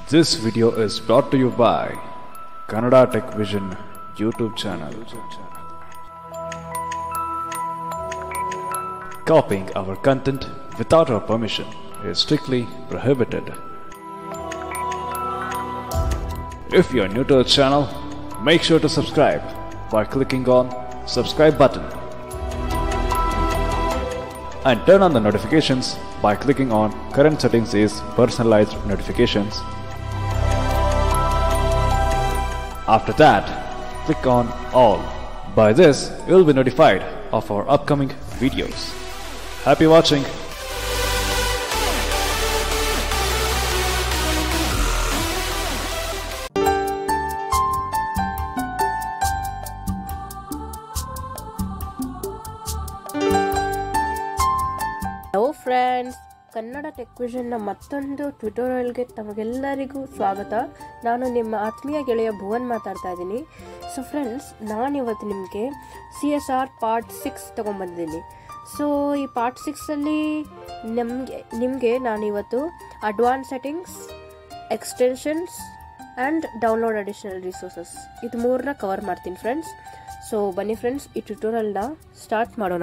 This video is brought to you by Kannada Tech Vision YouTube channel. Copying our content without our permission is strictly prohibited. If you are new to the channel, make sure to subscribe by clicking on subscribe button and turn on the notifications by clicking on current settings is personalized notifications. After that, click on all. By this, you will be notified of our upcoming videos. Happy watching! Hello friends Kannada ಟೆಕ್ವಿಷನ್ನ ಮತ್ತೊಂದು ಟ್ಯುಟೋರಿಯಲ್ಗೆ ತಮಗೆಲ್ಲರಿಗೂ ಸ್ವಾಗತ ನಾನು ನಿಮ್ಮ ಆತ್ಮೀಯ ಗೆಳೆಯ ಭುವನ್ ಮಾತಾಡ್ತಾ ಇದ್ದೀನಿ ಸೊ ಫ್ರೆಂಡ್ಸ್ ನಾನಿವತ್ತು ನಿಮಗೆ C S R part six ತೊಗೊಂಬಂದಿದ್ದೀನಿ ಸೊ ಈ ಪಾರ್ಟ್ ಸಿಕ್ಸಲ್ಲಿ ನಮಗೆ ನಿಮಗೆ ನಾನಿವತ್ತು advance settings extensions and download additional resources ಇದು ಮೂರನ್ನ ಕವರ್ ಮಾಡ್ತೀನಿ ಫ್ರೆಂಡ್ಸ್ ಸೊ ಬನ್ನಿ ಫ್ರೆಂಡ್ಸ್ ಈ ಟ್ಯುಟೋರಿಯಲ್ನ ಸ್ಟಾರ್ಟ್ ಮಾಡೋಣ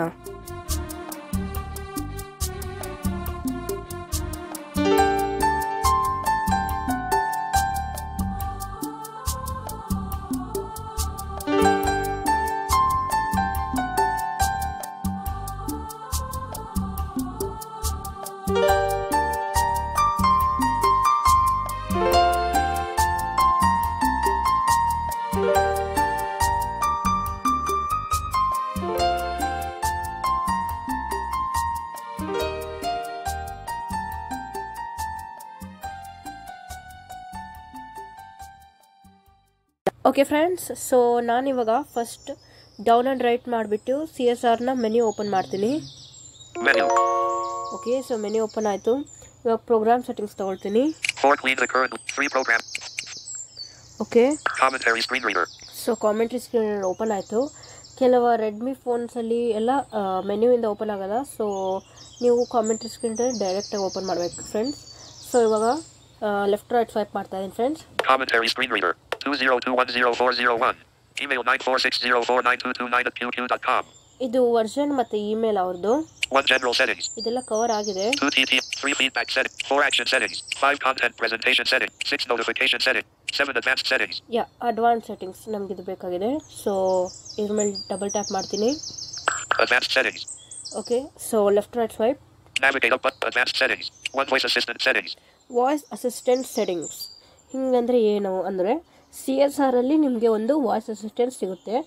ಓಕೆ ಫ್ರೆಂಡ್ಸ್ ಸೊ ನಾನಿವಾಗ ಫಸ್ಟ್ ಡೌನ್ ಆ್ಯಂಡ್ ರೈಟ್ ಮಾಡಿಬಿಟ್ಟು ಸಿ ಎಸ್ ಆರ್ನ ಮೆನ್ಯೂ ಓಪನ್ ಮಾಡ್ತೀನಿ Menu. Okay so menu open ಆಯಿತು ಇವಾಗ ಪ್ರೋಗ್ರಾಮ್ ಸೆಟ್ಟಿಂಗ್ಸ್ ತೊಗೊಳ್ತೀನಿ 4 clean the current. 3 program. Okay Commentary screen reader. So commentary screen open ಆಯಿತು ಕೆಲವು ರೆಡ್ಮಿ ಫೋನ್ಸಲ್ಲಿ ಎಲ್ಲ ಮೆನ್ಯೂಯಿಂದ ಓಪನ್ ಆಗಲ್ಲ ಸೊ ನೀವು ಕಾಮೆಂಟ್ರಿ ಸ್ಕ್ರೀನ್ ಡೈರೆಕ್ಟಾಗಿ ಓಪನ್ ಮಾಡಬೇಕು ಫ್ರೆಂಡ್ಸ್ ಸೊ ಇವಾಗ ಲೆಫ್ಟ್ ರೈಟ್ ಸ್ವೈಪ್ ಮಾಡ್ತಾ ಇದ್ದೀನಿ friends Commentary screen reader. 202100401. Email 946049229 at qq.com. ಇದು ವರ್ಷನ್ ಮತ್ತು ಇಮೇಲ್ ಅವ್ರದ್ದು 1 general settings. ಇದೆಲ್ಲ ಕವರ್ ಆಗಿದೆ 2 TT. 3 feedback settings. 4 action settings. 5 content presentation settings. 6 notification settings. 7 advanced settings. Yeah advance settings ನಮ್ಗೆ ಇದು ಬೇಕಾಗಿದೆ ಸೊ ಇದ್ರ ಮೇಲೆ ಡಬಲ್ ಟ್ಯಾಪ್ ಮಾಡ್ತೀನಿ Advanced settings. Okay so left right swipe Navigate up button. Advanced settings. 1 voice assistant settings. Voice assistant settings ಹಿಂಗಂದರೆ ಏನು ಅಂದರೆ C S ಆರಲ್ಲಿ ನಿಮಗೆ ಒಂದು ವಾಯ್ಸ್ ಅಸಿಸ್ಟೆಂಟ್ ಸಿಗುತ್ತೆ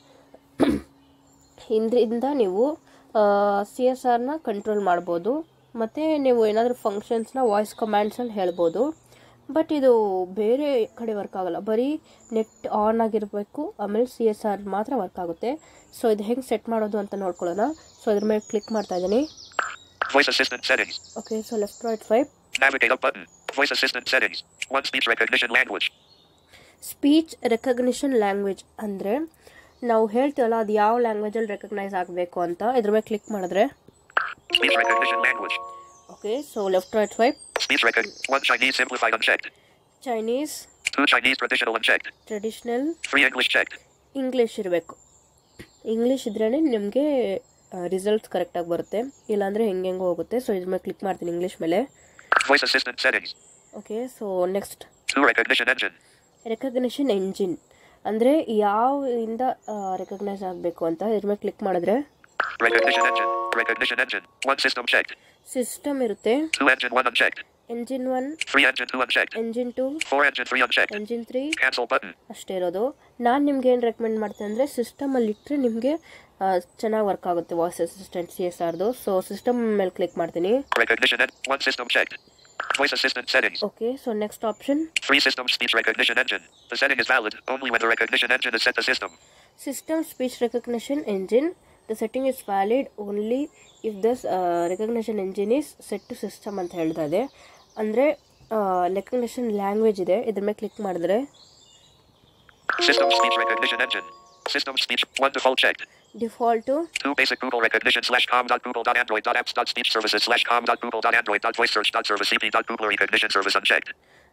ಇದರಿಂದ ನೀವು ಸಿ ಎಸ್ ಆರ್ನ ಕಂಟ್ರೋಲ್ ಮಾಡ್ಬೋದು ಮತ್ತು ನೀವು ಏನಾದರೂ ಫಂಕ್ಷನ್ಸ್ನ ವಾಯ್ಸ್ ಕಮ್ಯಾಂಡ್ಸಲ್ಲಿ ಹೇಳ್ಬೋದು ಬಟ್ ಇದು ಬೇರೆ ಕಡೆ ವರ್ಕ್ ಆಗಲ್ಲ ಬರೀ ನೆಟ್ ಆನ್ ಆಗಿರಬೇಕು ಆಮೇಲೆ ಸಿ ಎಸ್ ಆರ್ ಮಾತ್ರ ವರ್ಕ್ ಆಗುತ್ತೆ ಸೊ ಇದು ಹೆಂಗೆ ಸೆಟ್ ಮಾಡೋದು ಅಂತ ನೋಡ್ಕೊಳ್ಳೋಣ ಸೊ ಇದ್ರ ಮೇಲೆ ಕ್ಲಿಕ್ ಮಾಡ್ತಾ ಇದ್ದೀನಿ Voice assistant settings. Okay so left right five Navigate up button. Voice assistant settings. 1 speech recognition language. Speech recognition language ಅಂದರೆ ನಾವು ಹೇಳ್ತೀವಲ್ಲ ಅದು ಯಾವ ಲ್ಯಾಂಗ್ವೇಜಲ್ಲಿ ರೆಕಗ್ನೈಸ್ ಆಗಬೇಕು ಅಂತ ಇದ್ರ ಮೇಲೆ ಕ್ಲಿಕ್ ಮಾಡಿದ್ರೆ Speech recognition language. Okay so left right swipe Speech record. 1 Chinese simplified unchecked. Chinese 2 Chinese traditional unchecked. Traditional 3 English checked. English ಇರಬೇಕು ಇಂಗ್ಲೀಷ್ ಇದ್ರೇ ನಿಮಗೆ ರಿಸಲ್ಟ್ಸ್ ಕರೆಕ್ಟಾಗಿ ಬರುತ್ತೆ ಇಲ್ಲಾಂದರೆ ಹೆಂಗೆ ಹೆಂಗೆ ಹೋಗುತ್ತೆ ಸೊ ಇದ್ರ ಮೇಲೆ ಕ್ಲಿಕ್ ಮಾಡ್ತೀನಿ ಇಂಗ್ಲೀಷ್ ಮೇಲೆ Voice assistant settings. Okay so next 2 recognition engine. Recognition engine ಅಂದರೆ ಯಾವ ಇಂದ ರೆಕಗ್ನೈಸ್ ಆಗಬೇಕು ಅಂತ ಇದ್ರ ಮೇಲೆ ಕ್ಲಿಕ್ ಮಾಡಿದ್ರೆ Recognition engine. Recognition engine. 1 system checked. System ಇರುತ್ತೆ 2 engine 1 unchecked. Engine one 3 engine 2 unchecked. Engine two 4 engine 3 unchecked. Engine three Cancel button. ಅಷ್ಟೇ ಇರೋದು ನಾನು ನಿಮ್ಗೆ ಏನು ರೆಕಮೆಂಡ್ ಮಾಡ್ತೇನೆ ಅಂದರೆ ಸಿಸ್ಟಮಲ್ಲಿ ಇಟ್ಟರೆ ನಿಮಗೆ ಚೆನ್ನಾಗಿ ವರ್ಕ್ ಆಗುತ್ತೆ ವಾಯ್ಸ್ ಅಸಿಸ್ಟೆಂಟ್ ಸಿ ಎಸ್ ಆರ್ದು ಸೊ ಸಿಸ್ಟಮ್ ಮೇಲೆ ಕ್ಲಿಕ್ ಮಾಡ್ತೀನಿ Recognition en- 1 system checked. Voice assistant settings. Okay so next option 3 system speech recognition engine. The setting is valid only when the recognition engine is set to system. System speech recognition engine the setting is valid only if this recognition engine is set to system ಅಂತ ಹೇಳ್ತಾ ಇದೆ ಅಂದರೆ recognition language ಇದೆ ಇದ್ರ ಮೇಲೆ click ಮಾಡಿದ್ರೆ System speech recognition engine. System speech 1 default checked. Default 2 basic Google recognition slash com dot google dot android dot apps dot speech services slash com dot google dot android dot voice search dot service cp dot google recognition service unchecked.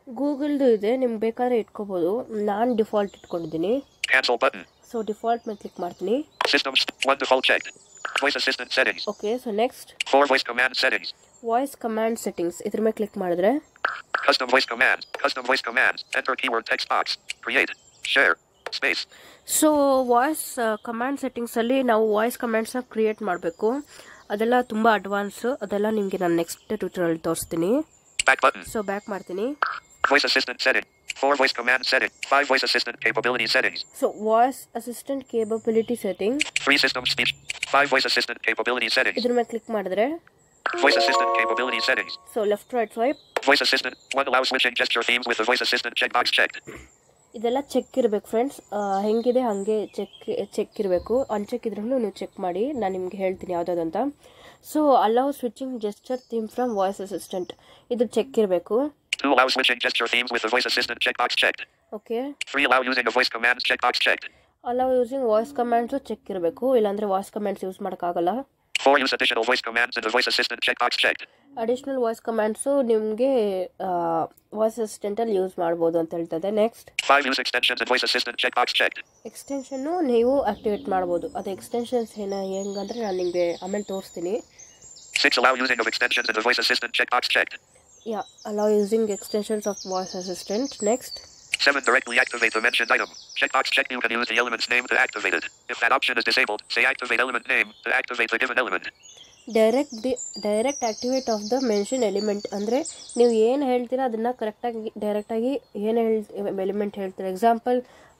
ಗೂಗಲ್ದು ಇದೆ ನಿಮ್ಗೆ ಬೇಕಾದ್ರೆ ಇಟ್ಕೋಬೋದು ನಾನು default ಇಟ್ಕೊಂಡಿದ್ದೀನಿ Cancel button. So default ಮೇಲೆ click ಮಾಡ್ತೀನಿ Systems. One default checked. Voice assistant settings. Okay so next Four voice command settings. Voice command settings ಇದ್ರ ಮೇಲೆ ಕ್ಲಿಕ್ ಮಾಡಿದ್ರೆ Custom voice commands. Custom voice commands. Enter keyword text box. Create. Share. Space. So voice command ಸೆಟ್ಟಿಂಗ್ಸಲ್ಲಿ ನಾವು voice ಕಮಾಂಡ್ಸ್ನ create ಮಾಡಬೇಕು ಅದೆಲ್ಲ ತುಂಬ advance ಅದೆಲ್ಲ ನಿಮಗೆ ನಾನು ನೆಕ್ಸ್ಟ್ ಟ್ಯೂಟೋರಿಯಲ್ ತೋರಿಸ್ತೀನಿ Back button. ಸೊ ಬ್ಯಾಕ್ ಮಾಡ್ತೀನಿ Voice assistant setting. Four voice command setting. Five voice assistant capability settings. So voice assistant capability setting Three system speech. Five voice assistant capability settings. ಇದ್ರ ಮೇಲೆ click ಮಾಡಿದ್ರೆ Voice assistant capability settings. So left right swipe Voice assistant. One allow switching gesture themes with the voice assistant checkbox checked. ಇದೆಲ್ಲ check ಇರಬೇಕು friends ಹೆಂಗಿದೆ ಹಾಗೆ check check ಇರಬೇಕು unchecked ಇದ್ರೂ ನೀವು ಚೆಕ್ ಮಾಡಿ ನಾನು ನಿಮ್ಗೆ ಹೇಳ್ತೀನಿ ಯಾವ್ದಾದ್ರು ಅಂತ so allow switching gesture theme from voice assistant ಇದು ಚೆಕ್ ಇರಬೇಕು Two allow switching gesture themes with the voice assistant checkbox checked. Okay Three allow using a voice commands checkbox checked. Allow using voice commands check ಇರಬೇಕು ಇಲ್ಲಾಂದರೆ voice commands use ಮಾಡೋಕ್ಕಾಗಲ್ಲ Four use additional voice commands in the voice assistant checkbox checked. Additional voice commands ನಿಮಗೆ voice ಅಸಿಸ್ಟೆಂಟಲ್ಲಿ use ಮಾಡ್ಬೋದು ಅಂತ ಹೇಳ್ತದೆ next Five use extensions in voice assistant checkbox checked. ಎಕ್ಸ್ಟೆನ್ಷನ್ನು ನೀವು ಆಕ್ಟಿವೇಟ್ ಮಾಡ್ಬೋದು ಅದು ಎಕ್ಸ್ಟೆನ್ಷನ್ಸ್ ಏನು ಹೆಂಗಂದ್ರೆ ನಾನು ನಿಮಗೆ ಆಮೇಲೆ ತೋರಿಸ್ತೀನಿ Six allow using of extensions in the voice assistant checkbox checked. Yeah allow using extensions of voice assistant next Seven directly activate the mentioned item. Checkbox checked. You can use the element's name to activate it. If that option is disabled, say activate element name to activate the given element. Direct the direct activate of the mention element ಅಂದರೆ ನೀವು ಏನು ಹೇಳ್ತೀರಾ ಅದನ್ನು ಕರೆಕ್ಟಾಗಿ ಡೈರೆಕ್ಟಾಗಿ ಏನು ಹೇಳ್ element ಹೇಳ್ತೀರಾ ಎಕ್ಸಾಂಪಲ್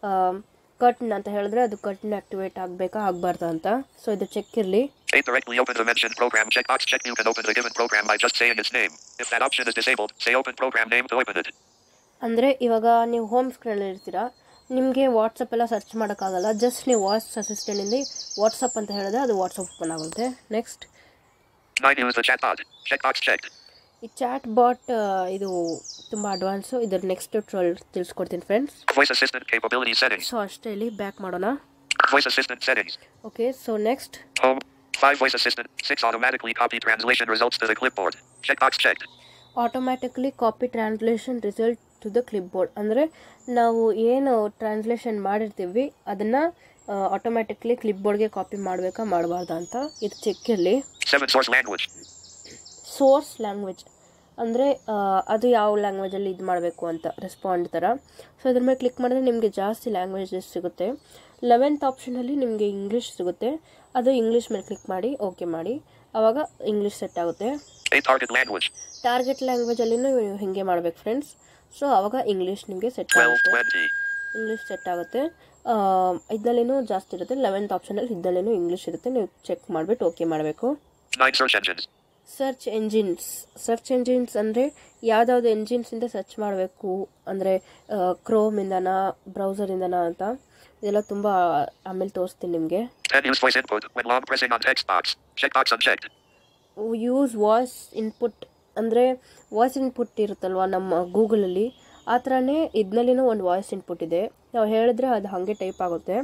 ಕಟ್ನ್ ಅಂತ ಹೇಳಿದ್ರೆ ಅದು ಕಟ್ನ್ ಆಕ್ಟಿವೇಟ್ ಆಗಬೇಕಾ ಆಗಬಾರ್ದು ಅಂತ ಸೊ ಇದು ಚೆಕ್ ಇರಲಿ Eight directly open the mentioned program. Checkbox checked. You can open the given program by just saying its name. If that option is disabled, say open program name to open it. ಅಂದರೆ ಇವಾಗ ನೀವು home ಸ್ಕ್ರೀನಲ್ಲಿ ಇರ್ತೀರಾ ನಿಮಗೆ WhatsApp ಎಲ್ಲ search ಮಾಡೋಕ್ಕಾಗಲ್ಲ just ನೀವು voice ಅಸಿಸ್ಟೆಂಟಿಂದ WhatsApp ಅಂತ ಹೇಳಿದ್ರೆ ಅದು ವಾಟ್ಸಪ್ ಓಪನ್ ಆಗುತ್ತೆ next Nine use the chatbot. Checkbox checked. ಈ ಚಾಟ್ ಬಾಟ್ ಇದು ತುಂಬ ಅಡ್ವಾನ್ಸು ಇದ್ರ ನೆಕ್ಸ್ಟ್ ಟ್ರೋಲ್ ತಿಳಿಸ್ಕೊಡ್ತೀನಿ friends Voice assistant capability settings. So ಅಷ್ಟೇ ಇಲ್ಲಿ ಬ್ಯಾಕ್ ಮಾಡೋಣ Voice assistant settings. Okay so next Home. Five voice assistant. Six automatically copy translation results to the clipboard. Checkbox checked. Automatically copy translation result to the clipboard ಅಂದರೆ ನಾವು ಏನು translation ಮಾಡಿರ್ತೀವಿ ಅದನ್ನು automatically clip ಬೋರ್ಡ್ಗೆ copy ಮಾಡಬೇಕಾ ಮಾಡಬಾರ್ದಾ ಅಂತ ಇದು check ಇರಲಿ Seven source language. Source language ಅಂದರೆ ಅದು ಯಾವ ಲ್ಯಾಂಗ್ವೇಜಲ್ಲಿ ಇದು ಮಾಡಬೇಕು ಅಂತ ರೆಸ್ಪಾಂಡ್ ಥರ ಸೊ ಇದ್ರ ಮೇಲೆ ಕ್ಲಿಕ್ ಮಾಡಿದ್ರೆ ನಿಮಗೆ ಜಾಸ್ತಿ ಲ್ಯಾಂಗ್ವೇಜಸ್ ಸಿಗುತ್ತೆ ಲೆವೆಂತ್ ಆಪ್ಷನಲ್ಲಿ ನಿಮಗೆ ಇಂಗ್ಲೀಷ್ ಸಿಗುತ್ತೆ ಅದು ಇಂಗ್ಲೀಷ್ ಮೇಲೆ ಕ್ಲಿಕ್ ಮಾಡಿ ಓಕೆ ಮಾಡಿ ಆವಾಗ ಇಂಗ್ಲೀಷ್ ಸೆಟ್ ಆಗುತ್ತೆ Eight target language. ಟಾರ್ಗೆಟ್ ಲ್ಯಾಂಗ್ವೇಜಲ್ಲಿನೂ ಹಿಂಗೆ ಮಾಡ್ಬೇಕು ಫ್ರೆಂಡ್ಸ್ ಸೊ ಆವಾಗ ಇಂಗ್ಲೀಷ್ ನಿಮಗೆ ಸೆಟ್ Twelve ಆಗುತ್ತೆ twenty. ಇಂಗ್ಲೀಷ್ ಸೆಟ್ ಆಗುತ್ತೆ ಇದರಲ್ಲೇನೂ ಜಾಸ್ತಿ ಇರುತ್ತೆ ಲೆವೆಂತ್ ಆಪ್ಷನಲ್ಲಿ ಇದರಲ್ಲೇನೂ ಇಂಗ್ಲೀಷ್ ಇರುತ್ತೆ ನೀವು ಚೆಕ್ ಮಾಡಿಬಿಟ್ಟು ಓಕೆ ಮಾಡಬೇಕು Nine search engines. Search engines search engines ಅಂದರೆ ಯಾವುದಾವ್ದು ಎಂಜಿನ್ಸಿಂದ ಸರ್ಚ್ ಮಾಡಬೇಕು ಅಂದರೆ ಕ್ರೋಮಿಂದನ ಬ್ರೌಸರಿಂದನ ಅಂತ ಇದೆಲ್ಲ ತುಂಬ ಆಮೇಲೆ ತೋರಿಸ್ತೀನಿ ನಿಮಗೆ Ten use voice input when long pressing on text box. Checkbox unchecked. Use voice input ಅಂದರೆ ವಾಯ್ಸ್ ಇನ್ಪುಟ್ ಇರುತ್ತಲ್ವ ನಮ್ಮ ಗೂಗಲಲ್ಲಿ ಆ ಥರನೇ ಇದರಲ್ಲಿನೂ ಒಂದು ವಾಯ್ಸ್ ಇನ್ಪುಟ್ ಇದೆ ನಾವು ಹೇಳಿದ್ರೆ ಅದು ಹಾಗೆ ಟೈಪ್ ಆಗುತ್ತೆ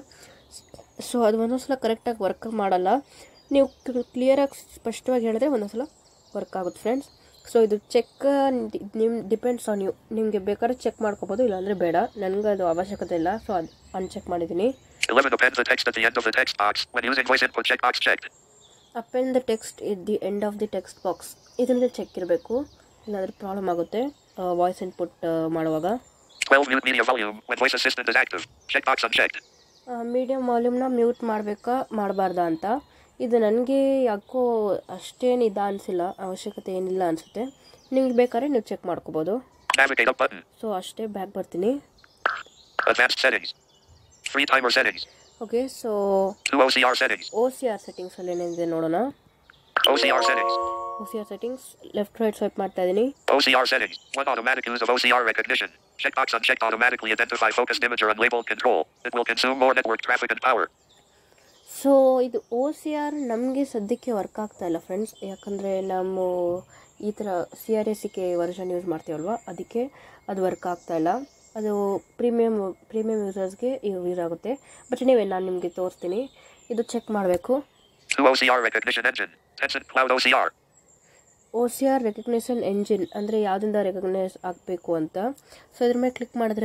ಸೊ ಅದು ಒಂದೊಂದ್ಸಲ ಕರೆಕ್ಟಾಗಿ ವರ್ಕ್ ಮಾಡಲ್ಲ ನೀವು ಕ್ಲಿಯರಾಗಿ ಸ್ಪಷ್ಟವಾಗಿ ಹೇಳಿದ್ರೆ ಒಂದೊಂದ್ಸಲ ವರ್ಕ್ ಆಗುತ್ತೆ ಫ್ರೆಂಡ್ಸ್ ಸೊ ಇದು ಚೆಕ್ ನಿಮ್ಮ ಡಿಪೆಂಡ್ಸ್ ಆನ್ ಯು ನಿಮಗೆ ಬೇಕಾದ್ರೆ ಚೆಕ್ ಮಾಡ್ಕೋಬೋದು ಇಲ್ಲಾಂದರೆ ಬೇಡ ನನಗೆ ಅದು ಅವಶ್ಯಕತೆ ಇಲ್ಲ ಸೊ ಅದು ಅನ್ಚೆಕ್ ಮಾಡಿದ್ದೀನಿ Eleven append the text at the end of the text box when using voice input. Checkbox checked. Append the text at the end of the text box ಇದರಿಂದ ಚೆಕ್ ಇರಬೇಕು ಇಲ್ಲಾಂದರೆ ಪ್ರಾಬ್ಲಮ್ ಆಗುತ್ತೆ voice input ಮಾಡುವಾಗ Twelve mute media volume when voice assistant is active. Checkbox unchecked. Medium ವಾಲ್ಯೂಮ್ನ mute ಮಾಡಬೇಕಾ ಮಾಡಬಾರ್ದಾ ಅಂತ ಇದು ನನಗೆ ಯಾಕೋ ಅಷ್ಟೇನು ಇದು ಅನಿಸಿಲ್ಲ ಅವಶ್ಯಕತೆ ಏನಿಲ್ಲ ಅನಿಸುತ್ತೆ ನಿಮ್ಗೆ ಬೇಕಾದ್ರೆ ನೀವು ಚೆಕ್ ಮಾಡ್ಕೋಬೋದು Navigate up button. ಸೊ ಅಷ್ಟೇ ಬ್ಯಾಕ್ ಬರ್ತೀನಿ Advanced settings. Free timer settings. Okay so Two OCR settings. O C R ಸೆಟ್ಟಿಂಗ್ಸಲ್ಲಿ ಏನಿದೆ ನೋಡೋಣ OCR settings. O C R settings left right swipe ಮಾಡ್ತಾ ಇದ್ದೀನಿ OCR settings. One automatic use of OCR recognition. Checkbox unchecked automatically identify focused imager and label control. It will consume more network traffic and power. So ಇದು O C R ನಮಗೆ ಸದ್ಯಕ್ಕೆ work ಆಗ್ತಾ ಇಲ್ಲ friends ಯಾಕಂದರೆ ನಮ್ಮ ಈ ಥರ C R S C K version use ಮಾಡ್ತೀವಲ್ವ ಅದಕ್ಕೆ ಅದು ವರ್ಕ್ ಆಗ್ತಾ ಇಲ್ಲ ಅದು ಪ್ರೀಮಿಯಮ್ ಪ್ರೀಮಿಯಮ್ ಯೂಸರ್ಸ್ಗೆ ಯೂಸ್ ಆಗುತ್ತೆ ಬಟ್ ನೀವೇ ನಾನು ನಿಮಗೆ ತೋರಿಸ್ತೀನಿ ಇದು ಚೆಕ್ ಮಾಡಬೇಕು Two OCR recognition engine. Tencent Cloud OCR. O C R recognition engine ಅಂದರೆ ಯಾವುದರಿಂದ ರೆಕಗ್ನೈಸ್ ಆಗಬೇಕು ಅಂತ ಸೊ ಇದ್ರ ಮೇಲೆ ಕ್ಲಿಕ್ ಮಾಡಿದ್ರೆ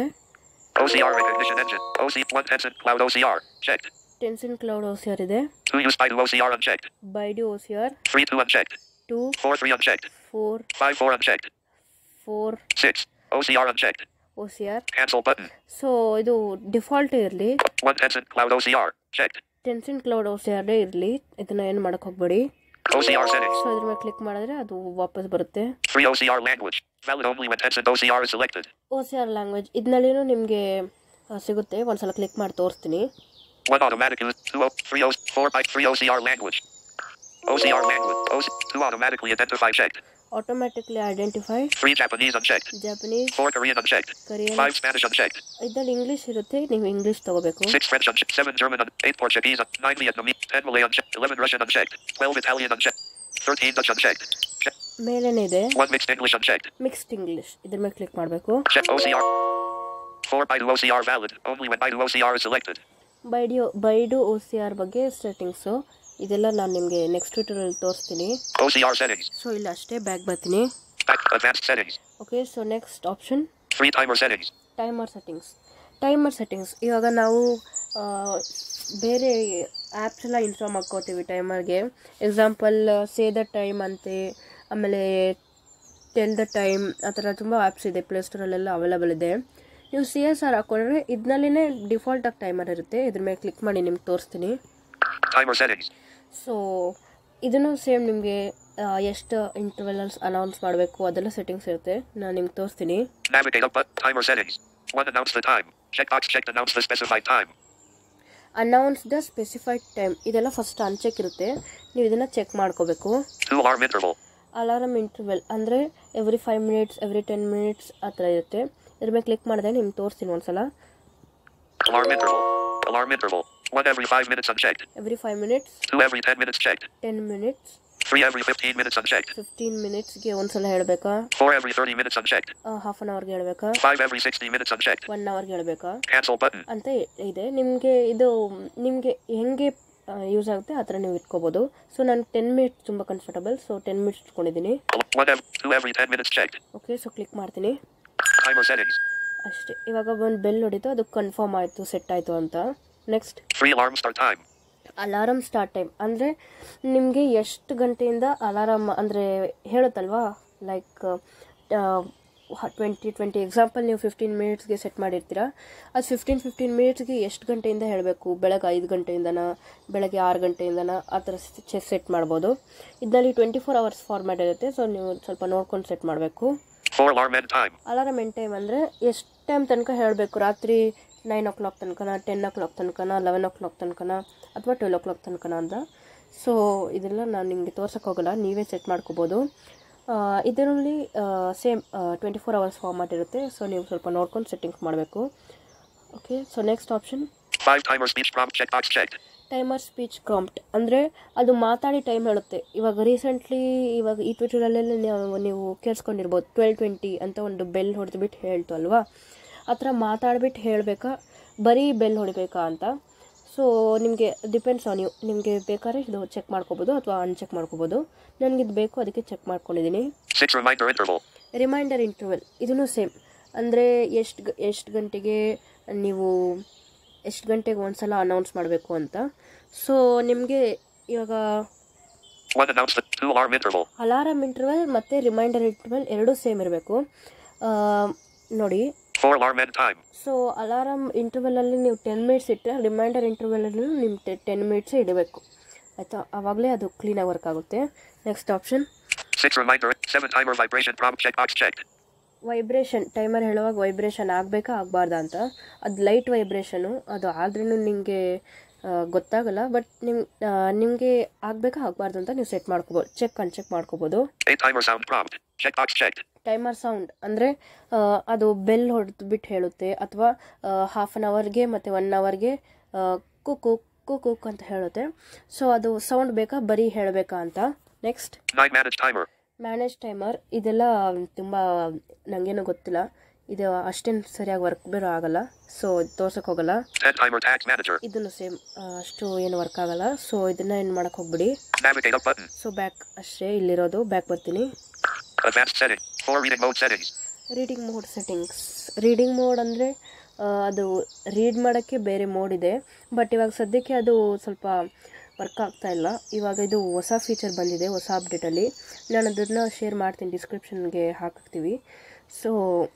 OCR recognition engine. OC one Tencent Cloud OCR. Checked. Tencent cloud O C R ಇದೆ Two use Baidu OCR unchecked. Baidu O C R Three two unchecked. Two Four three unchecked. Four Five four unchecked. Four Six. OCR unchecked. O C R Cancel button. So ಇದು default ಇರಲಿ One Tencent Cloud OCR. Checked. Tencent cloud O C ಆರ್ಡೇ ಇರಲಿ ಇದನ್ನು ಏನು ಮಾಡೋಕ್ಕೆ ಹೋಗಬೇಡಿ OCR settings. So ಇದ್ರ ಮೇಲೆ ಕ್ಲಿಕ್ ಮಾಡಿದ್ರೆ ಅದು ವಾಪಸ್ ಬರುತ್ತೆ Free OCR language. Valid only when Tencent OCR is selected. O C R language ಇದನ್ನಲ್ಲಿನೂ ನಿಮಗೆ ಸಿಗುತ್ತೆ ಒಂದ್ಸಲ ಕ್ಲಿಕ್ ಮಾಡಿ ತೋರಿಸ್ತೀನಿ One automatic use. Two O. Three O. Four by three OCR language. OCR language. OC. Two automatically identify checked. Automatically identify Three Japanese unchecked. Japanese Four Korean unchecked. Korean. Five Spanish unchecked. ಇದರಲ್ಲಿ English ಇರುತ್ತೆ ನೀವು English ತಗೋಬೇಕು Six French unchecked. Seven German un- Eight Portuguese. un- Nine Vietnamese. Ten Malay unchecked. Eleven Russian unchecked. Twelve Italian unchecked. Thirteen Dutch unchecked. Check. ಮೇಲೇನೆ ಇದೆ One mixed English unchecked. Mixed English ಇದ್ರ ಮೇಲೆ click ಮಾಡಬೇಕು Check OCR. Four Baidu OCR valid. Only when Baidu OCR is selected. ಬೈಡಿಯೋ Baidu O C R ಬಗ್ಗೆ settings ಇದೆಲ್ಲ ನಾನು ನಿಮಗೆ ನೆಕ್ಸ್ಟ್ ಟ್ವಿಟರಲ್ಲಿ ತೋರಿಸ್ತೀನಿ OCR settings. ಸೊ ಇಲ್ಲ ಅಷ್ಟೇ ಬ್ಯಾಗ್ ಬರ್ತೀನಿ Back. Advanced settings. Okay so next option Free timer settings. Timer settings timer settings ಇವಾಗ ನಾವು ಆ, ಬೇರೆ ಆ್ಯಪ್ಸ್ ಎಲ್ಲ ಇನ್ಸ್ಟಾಲ್ ಮಾಡ್ಕೋತೀವಿ ಟೈಮರ್ಗೆ ಎಕ್ಸಾಂಪಲ್ ಸೇ ದ ಟೈಮ್ ಅಂತೆ ಆಮೇಲೆ ಟೆಲ್ ದ ಟೈಮ್ ಆ ಥರ ತುಂಬ ಆ್ಯಪ್ಸ್ ಇದೆ ಪ್ಲೇಸ್ಟೋರಲ್ಲೆಲ್ಲ ಅವೈಲಬಲ್ ಇದೆ ನೀವು ಸಿ ಎಸ್ ಆರ್ ಹಾಕೊಂಡ್ರೆ ಇದನ್ನಲ್ಲಿನೇ ಡಿಫಾಲ್ಟಾಗಿ ಟೈಮರ್ ಇರುತ್ತೆ ಇದ್ರ ಮೇಲೆ ಕ್ಲಿಕ್ ಮಾಡಿ ನಿಮ್ಗೆ ತೋರಿಸ್ತೀನಿ Timer settings. ಸೊ ಇದನ್ನು ಸೇಮ್ ನಿಮಗೆ ಎಷ್ಟು ಇಂಟರ್ವೆಲ್ಸ್ ಅನೌನ್ಸ್ ಮಾಡಬೇಕು ಅದೆಲ್ಲ ಸೆಟ್ಟಿಂಗ್ಸ್ ಇರುತ್ತೆ ನಾನು ನಿಮ್ಗೆ ತೋರಿಸ್ತೀನಿ Navigate up button. Timer settings. One announce the time. Checkbox checked announce the specified time. Announce the specified time ಇದೆಲ್ಲ ಫಸ್ಟ್ ಅನ್ಚೆಕ್ ಇರುತ್ತೆ ನೀವು ಇದನ್ನು ಚೆಕ್ ಮಾಡ್ಕೋಬೇಕು Two alarm interval. Alarm interval ಅಂದರೆ every five minutes every ten minutes ಆ ಥರ ಇರುತ್ತೆ ಇದ್ರ ಮೇಲೆ ಕ್ಲಿಕ್ ಮಾಡಿದ್ರೆ ನಿಮ್ಗೆ ತೋರಿಸ್ತೀನಿ ಒಂದ್ಸಲ Alarm interval. Alarm interval. One every five minutes unchecked. Every five minutes Two every ten minutes checked. Ten minutes Three every fifteen minutes unchecked. Fifteen ಮಿನಿಟ್ಸ್ಗೆ ಒಂದ್ಸಲ ಹೇಳಬೇಕಾ Four every thirty minutes unchecked. Half an ಅವರ್ಗೆ ಹೇಳಬೇಕಾ Five every sixty minutes unchecked. One ಅವರ್ಗೆ ಹೇಳಬೇಕಾ Cancel button. ಅಂತ ಇದೆ ನಿಮಗೆ ಇದು ನಿಮಗೆ ಹೆಂಗೆ ಯೂಸ್ ಆಗುತ್ತೆ ಆ ಥರ ನೀವು ಇಟ್ಕೋಬೋದು ಸೊ ನಾನು ಟೆನ್ ಮಿನಿಟ್ಸ್ ತುಂಬ ಕಂಫರ್ಟಬಲ್ ಸೊ ಟೆನ್ ಮಿನಿಟ್ಸ್ ಇಟ್ಕೊಂಡಿದ್ದೀನಿ One ev- two every ten minutes checked. Okay so click ಮಾಡ್ತೀನಿ Timer settings. ಅಷ್ಟೇ ಇವಾಗ ಒಂದು ಬೆಲ್ ಹೊಡಿತು ಅದು ಕನ್ಫರ್ಮ್ ಆಯಿತು ಸೆಟ್ ಆಯಿತು ಅಂತ next Free alarm start time. Alarm start time ಅಂದರೆ ನಿಮಗೆ ಎಷ್ಟು ಗಂಟೆಯಿಂದ ಅಲಾರಮ್ ಅಂದರೆ ಹೇಳುತ್ತಲ್ವಾ ಲೈಕ್ ಟ್ವೆಂಟಿ ಟ್ವೆಂಟಿ ಎಕ್ಸಾಂಪಲ್ ನೀವು ಫಿಫ್ಟೀನ್ ಮಿನಿಟ್ಸ್ಗೆ ಸೆಟ್ ಮಾಡಿರ್ತೀರ ಅದು ಫಿಫ್ಟೀನ್ ಫಿಫ್ಟೀನ್ ಮಿನಿಟ್ಸ್ಗೆ ಎಷ್ಟು ಗಂಟೆಯಿಂದ ಹೇಳಬೇಕು ಬೆಳಗ್ಗೆ ಐದು ಗಂಟೆಯಿಂದನ ಬೆಳಗ್ಗೆ ಆರು ಗಂಟೆಯಿಂದನ ಆ ಥರ ಸೆಟ್ ಮಾಡ್ಬೋದು ಇದರಲ್ಲಿ ಟ್ವೆಂಟಿ ಫೋರ್ ಅವರ್ಸ್ ಫಾರ್ಮ್ಯಾಟ್ ಇರುತ್ತೆ ಸೊ ನೀವು ಸ್ವಲ್ಪ ನೋಡ್ಕೊಂಡು ಸೆಟ್ ಮಾಡಬೇಕು Four alarm end time. Alarm end time ಅಂದರೆ ಎಷ್ಟು ಟೈಮ್ ತನಕ ಹೇಳಬೇಕು ರಾತ್ರಿ ನೈನ್ ಓ ಕ್ಲಾಕ್ ತನಕನ ಟೆನ್ ಓ ಕ್ಲಾಕ್ ತನಕನ ಲೆವೆನ್ ಓ ಕ್ಲಾಕ್ ತನಕನ ಅಥವಾ ಟ್ವೆಲ್ ಓ ಕ್ಲಾಕ್ ತನಕನ ಅಂತ ಸೊ ಇದೆಲ್ಲ ನಾನು ನಿಮಗೆ ತೋರ್ಸೋಕೆ ಹೋಗಲ್ಲ ನೀವೇ ಸೆಟ್ ಮಾಡ್ಕೋಬೋದು ಇದರಲ್ಲಿ same twenty four hours format ಇರುತ್ತೆ ಸೊ ನೀವು ಸ್ವಲ್ಪ ನೋಡ್ಕೊಂಡು ಸೆಟ್ಟಿಂಗ್ಸ್ ಮಾಡಬೇಕು okay so next option Five timer speech prompt checkbox checked. Timer speech prompt ಅಂದರೆ ಅದು ಮಾತಾಡಿ ಟೈಮ್ ಹೇಳುತ್ತೆ ಇವಾಗ ರೀಸೆಂಟ್ಲಿ ಇವಾಗ ಈ ಟ್ವಿಟರಲ್ಲೆಲ್ಲ ನೀವು ನೀವು ಕೇಳಿಸ್ಕೊಂಡಿರ್ಬೋದು ಟ್ವೆಲ್ ಟ್ವೆಂಟಿ ಅಂತ ಒಂದು ಬೆಲ್ ಹೊಡೆದ್ಬಿಟ್ಟು ಹೇಳ್ತು ಅಲ್ವಾ ಆ ಥರ ಮಾತಾಡ್ಬಿಟ್ಟು ಹೇಳಬೇಕಾ ಬರೀ ಬೆಲ್ ಹೊಡಿಬೇಕಾ ಅಂತ ಸೊ ನಿಮಗೆ ಡಿಪೆಂಡ್ಸ್ ಆನ್ ಯು ನಿಮಗೆ ಬೇಕಾದ್ರೆ ಇದು ಚೆಕ್ ಮಾಡ್ಕೋಬೋದು ಅಥವಾ ಅನ್ಚೆಕ್ ಮಾಡ್ಕೋಬೋದು ನನಗೆ ಇದು ಬೇಕು ಅದಕ್ಕೆ ಚೆಕ್ ಮಾಡ್ಕೊಂಡಿದ್ದೀನಿ Six reminder interval. Reminder interval ಇದೂ ಸೇಮ್ ಅಂದರೆ ಎಷ್ಟು ಎಷ್ಟು ಗಂಟೆಗೆ ನೀವು ಎಷ್ಟು ಗಂಟೆಗೆ ಒಂದ್ಸಲ ಅನೌನ್ಸ್ ಮಾಡಬೇಕು ಅಂತ ಸೊ ನಿಮಗೆ ಇವಾಗ One announce the two alarm interval. Alarm interval ಮತ್ತು ರಿಮೈಂಡರ್ ಇಂಟರ್ವೆಲ್ ಎರಡೂ ಸೇಮ್ ಇರಬೇಕು ನೋಡಿ Four alarm end time. So alarm ಇಂಟರ್ವೆಲಲ್ಲಿ ನೀವು ಟೆನ್ ಮಿನಿಟ್ಸ್ ಇಟ್ಟರೆ ರಿಮೈಂಡರ್ ಇಂಟರ್ವೆಲಲ್ಲಿ ನಿಮ್ಮ ಟೆನ್ ಮಿನಿಟ್ಸೇ ಇಡಬೇಕು ಆಯಿತಾ ಆವಾಗಲೇ ಅದು ಕ್ಲೀನಾಗಿ ವರ್ಕ್ ಆಗುತ್ತೆ next option Six reminder. Seven timer vibration prompt checkbox checked. Vibration timer ಹೇಳುವಾಗ ವೈಬ್ರೇಷನ್ ಆಗಬೇಕಾ ಆಗಬಾರ್ದಾ ಅಂತ ಅದು ಲೈಟ್ ವೈಬ್ರೇಷನು ಅದು ಆದ್ರೂ ನಿಮಗೆ ಗೊತ್ತಾಗಲ್ಲ ಬಟ್ ನಿಮ್ ನಿಮಗೆ ಆಗಬೇಕಾ ಆಗಬಾರ್ದು ಅಂತ ನೀವು ಸೆಟ್ ಮಾಡ್ಕೋಬೋದು ಚೆಕ್ ಅನ್ಚೆಕ್ ಮಾಡ್ಕೋಬೋದು Eight timer sound prompt. Checkbox checked. Timer sound ಅಂದರೆ ಅದು ಬೆಲ್ ಹೊಡೆದು ಬಿಟ್ಟು ಹೇಳುತ್ತೆ ಅಥವಾ ಹಾಫ್ ಆನ್ ಅವರ್ಗೆ ಮತ್ತು ಒನ್ ಅವರ್ಗೆ ಕುಕು ಕುಕ್ ಅಂತ ಹೇಳುತ್ತೆ ಸೊ ಅದು ಸೌಂಡ್ ಬೇಕಾ ಬರೀ ಹೇಳಬೇಕಾ ಅಂತ next Nine manage timer. Manage timer ಇದೆಲ್ಲ ತುಂಬ ನನಗೇನು ಗೊತ್ತಿಲ್ಲ ಇದು ಅಷ್ಟೇನು ಸರಿಯಾಗಿ ವರ್ಕ್ ಬೇರೆ ಆಗಲ್ಲ ಸೊ ತೋರ್ಸಕ್ಕೆ ಹೋಗಲ್ಲ 10 timer task manager. ಇದನ್ನು ಸೇಮ್ ಅಷ್ಟು ಏನು ವರ್ಕ್ ಆಗಲ್ಲ ಸೊ ಇದನ್ನ ಏನು ಮಾಡಕ್ಕೆ ಹೋಗ್ಬಿಡಿ Navigate up button. So back ಅಷ್ಟೇ ಇಲ್ಲಿರೋದು ಬ್ಯಾಕ್ ಬರ್ತೀನಿ Advanced setting. 4 reading mode settings. Reading mode settings reading mode ಅಂದರೆ ಅದು ರೀಡ್ ಮಾಡೋಕ್ಕೆ ಬೇರೆ ಮೋಡ್ ಇದೆ ಬಟ್ ಇವಾಗ ಸದ್ಯಕ್ಕೆ ಅದು ಸ್ವಲ್ಪ ವರ್ಕ್ ಆಗ್ತಾ ಇಲ್ಲ ಇವಾಗ ಇದು ಹೊಸ ಫೀಚರ್ ಬಂದಿದೆ ಹೊಸ ಅಪ್ಡೇಟಲ್ಲಿ ನಾನು ಅದನ್ನು ಶೇರ್ ಮಾಡ್ತೀನಿ ಡಿಸ್ಕ್ರಿಪ್ಷನ್ಗೆ ಹಾಕ್ತೀವಿ ಸೊ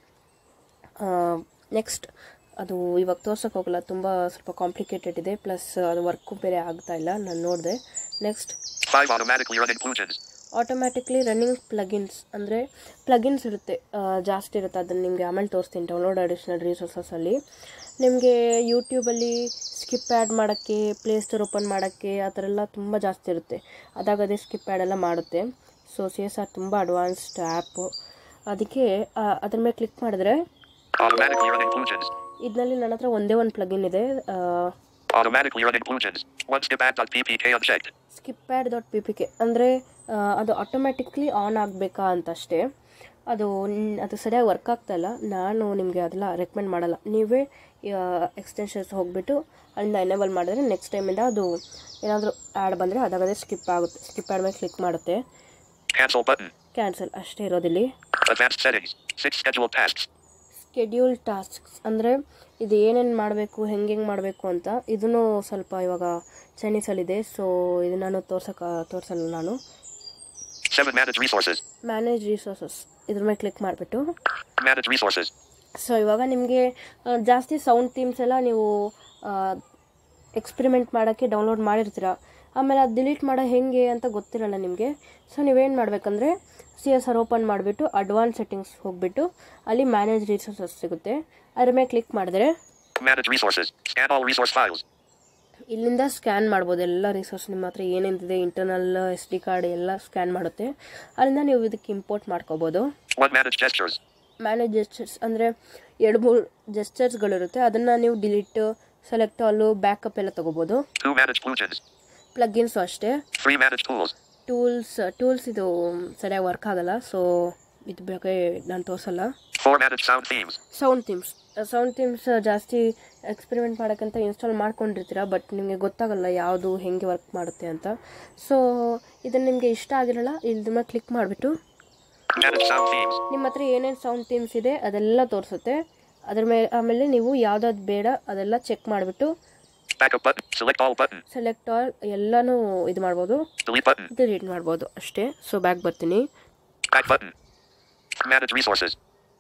ನೆಕ್ಸ್ಟ್ ಅದು ಇವಾಗ ತೋರ್ಸೋಕೆ ಹೋಗಲ್ಲ ತುಂಬ ಸ್ವಲ್ಪ ಕಾಂಪ್ಲಿಕೇಟೆಡ್ ಇದೆ ಪ್ಲಸ್ ಅದು ವರ್ಕು ಬೇರೆ ಆಗ್ತಾ ಇಲ್ಲ ನಾನು ನೋಡಿದೆ next 5 automatically run inclusions. Automatically running plugins ಅಂದರೆ ಪ್ಲಗಿನ್ಸ್ ಇರುತ್ತೆ ಆ, ಜಾಸ್ತಿ ಇರುತ್ತೆ ಅದನ್ನು ನಿಮಗೆ ಆಮೇಲೆ ತೋರಿಸ್ತೀನಿ ಡೌನ್ಲೋಡ್ ಅಡಿಷ್ನಲ್ ರಿಸೋರ್ಸಸಲ್ಲಿ ನಿಮಗೆ ಯೂಟ್ಯೂಬಲ್ಲಿ ಸ್ಕಿಪ್ ಆ್ಯಡ್ ಮಾಡೋಕ್ಕೆ ಪ್ಲೇಸ್ಟೋರ್ ಓಪನ್ ಮಾಡೋಕ್ಕೆ ಆ ಥರ ಎಲ್ಲ ತುಂಬ ಜಾಸ್ತಿ ಇರುತ್ತೆ ಅದಾಗದೇ ಸ್ಕಿಪ್ ಆ್ಯಡ್ ಎಲ್ಲ ಮಾಡುತ್ತೆ ಸೊ ಸಿ ಎಸ್ ಆರ್ ತುಂಬ ಅಡ್ವಾನ್ಸ್ಡ್ ಆ್ಯಪು ಅದಕ್ಕೆ ಆ, ಅದ್ರ ಮೇಲೆ ಕ್ಲಿಕ್ ಮಾಡಿದ್ರೆ Automatically run inclusions. ಇದರಲ್ಲಿ ನನ್ನ ಹತ್ರ ಒಂದೇ ಒಂದು ಪ್ಲಗಿನ್ ಇದೆ Automatically run inclusions. One skip add.ppk unchecked. Skip pad dot P P K ಅಂದರೆ ಅದು ಆಟೋಮ್ಯಾಟಿಕ್ಲಿ ಆನ್ ಆಗಬೇಕಾ ಅಂತ ಅಷ್ಟೇ ಅದು ನ್- ಅದು ಸರಿಯಾಗಿ ವರ್ಕ್ ಆಗ್ತಾ ಇಲ್ಲ ನಾನು ನಿಮಗೆ ಅದೆಲ್ಲ ರೆಕಮೆಂಡ್ ಮಾಡಲ್ಲ ನೀವೇ ಎಕ್ಸ್ಟೆನ್ಷನ್ಸ್ ಹೋಗಿಬಿಟ್ಟು ಅಲ್ಲಿಂದ ಎನೇಬಲ್ ಮಾಡಿದ್ರೆ ನೆಕ್ಸ್ಟ್ ಟೈಮಿಂದ ಅದು ಏನಾದರೂ ಆ್ಯಡ್ ಬಂದರೆ ಅದಾಗದೇ ಸ್ಕಿಪ್ ಆಗುತ್ತೆ ಸ್ಕಿಪ್ ಆ್ಯಡ್ ಮೇಲೆ ಕ್ಲಿಕ್ ಮಾಡುತ್ತೆ Cancel button. ಕ್ಯಾನ್ಸಲ್ ಅಷ್ಟೇ ಇರೋದಿಲ್ಲಿ Advanced settings. 6 scheduled tasks. Schedule tasks ಅಂದರೆ ಇದು ಏನೇನು ಮಾಡಬೇಕು ಹೆಂಗೆ ಹೆಂಗೆ ಮಾಡಬೇಕು ಅಂತ ಇದನ್ನು ಸ್ವಲ್ಪ ಇವಾಗ ಚೈನೀಸಲ್ಲಿದೆ ಸೊ ಇದು ನಾನು ತೋರ್ಸಕ್ಕೆ ತೋರಿಸಲ್ಲ ನಾನು 7 manage resources. ಮ್ಯಾನೇಜ್ ರಿಸೋರ್ಸಸ್ ಇದ್ರ ಮೇಲೆ ಕ್ಲಿಕ್ ಮಾಡಿಬಿಟ್ಟು Manage resources. ಸೊ ಇವಾಗ ನಿಮಗೆ ಜಾಸ್ತಿ ಸೌಂಡ್ ಥೀಮ್ಸ್ ಎಲ್ಲ ನೀವು ಎಕ್ಸ್ಪೆರಿಮೆಂಟ್ ಮಾಡೋಕ್ಕೆ ಡೌನ್ಲೋಡ್ ಮಾಡಿರ್ತೀರ ಆಮೇಲೆ ಅದು ಡಿಲೀಟ್ ಮಾಡೋ ಹೆಂಗೆ ಅಂತ ಗೊತ್ತಿರಲ್ಲ ನಿಮಗೆ ಸೊ ನೀವೇನು ಮಾಡಬೇಕಂದ್ರೆ ಸಿ ಎಸ್ ಆರ್ ಓಪನ್ ಮಾಡಿಬಿಟ್ಟು ಅಡ್ವಾನ್ಸ್ ಸೆಟ್ಟಿಂಗ್ಸ್ ಹೋಗಿಬಿಟ್ಟು ಅಲ್ಲಿ ಮ್ಯಾನೇಜ್ ರಿಸೋರ್ಸಸ್ ಸಿಗುತ್ತೆ ಅದ್ರ ಮೇಲೆ ಕ್ಲಿಕ್ ಮಾಡಿದ್ರೆ Manage resources. Scan all resource files. ಇಲ್ಲಿಂದ ಸ್ಕ್ಯಾನ್ ಮಾಡ್ಬೋದು ಎಲ್ಲ ರಿಸೋರ್ಸ್ ನಿಮ್ಮ ಹತ್ರ ಏನೇನಿದೆ ಇಂಟರ್ನಲ್ ಎಸ್ ಡಿ ಕಾರ್ಡ್ ಎಲ್ಲ ಸ್ಕ್ಯಾನ್ ಮಾಡುತ್ತೆ ಅಲ್ಲಿಂದ ನೀವು ಇದಕ್ಕೆ ಇಂಪೋರ್ಟ್ ಮಾಡ್ಕೋಬೋದು 1 manage gestures. ಮ್ಯಾನೇಜ್ ಜೆಸ್ಚರ್ಸ್ ಅಂದರೆ ಎರಡು ಮೂರು ಜೆಸ್ಚರ್ಸ್ಗಳಿರುತ್ತೆ ಅದನ್ನು ನೀವು ಡಿಲೀಟ್ ಸೆಲೆಕ್ಟ್ ಆಲು ಬ್ಯಾಕಪ್ ಎಲ್ಲ ತೊಗೋಬೋದು 2 manage plugins. ಪ್ಲಗ್ಗಿನ್ಸು ಅಷ್ಟೇ 3 manage tools. ಟೂಲ್ಸ್ ಟೂಲ್ಸ್ ಇದು ಸರಿಯಾಗಿ ವರ್ಕ್ ಆಗಲ್ಲ ಸೊ ಇದು ಬಗ್ಗೆ ನಾನು ತೋರಿಸಲ್ಲ 4 manage sound themes. Sound themes sound themes ಜಾಸ್ತಿ ಎಕ್ಸ್ಪೆರಿಮೆಂಟ್ ಮಾಡೋಕ್ಕಂತ ಇನ್ಸ್ಟಾಲ್ ಮಾಡ್ಕೊಂಡಿರ್ತೀರ ಬಟ್ ನಿಮಗೆ ಗೊತ್ತಾಗಲ್ಲ ಯಾವುದು ಹೆಂಗೆ ವರ್ಕ್ ಮಾಡುತ್ತೆ ಅಂತ ಸೊ ಇದನ್ನು ನಿಮಗೆ ಇಷ್ಟ ಆಗಿರಲ್ಲ ಇದ್ರ ಮೇಲೆ ಕ್ಲಿಕ್ ಮಾಡಿಬಿಟ್ಟು Manage sound themes. ನಿಮ್ಮ ಹತ್ರ ಏನೇನು ಸೌಂಡ್ ಥೀಮ್ಸ್ ಇದೆ ಅದೆಲ್ಲ ತೋರಿಸುತ್ತೆ ಅದ್ರ ಮೇಲೆ ಆಮೇಲೆ ನೀವು ಯಾವ್ದಾದ್ರು ಬೇಡ ಅದೆಲ್ಲ ಚೆಕ್ ಮಾಡಿಬಿಟ್ಟು Backup button. Select all button. Select all ಎಲ್ಲನೂ ಇದು ಮಾಡ್ಬೋದು Delete button. ಡಿಲೀಟ್ ಮಾಡ್ಬೋದು ಅಷ್ಟೇ ಸೊ ಬ್ಯಾಕ್ ಬರ್ತೀನಿ Back button. Manage resources.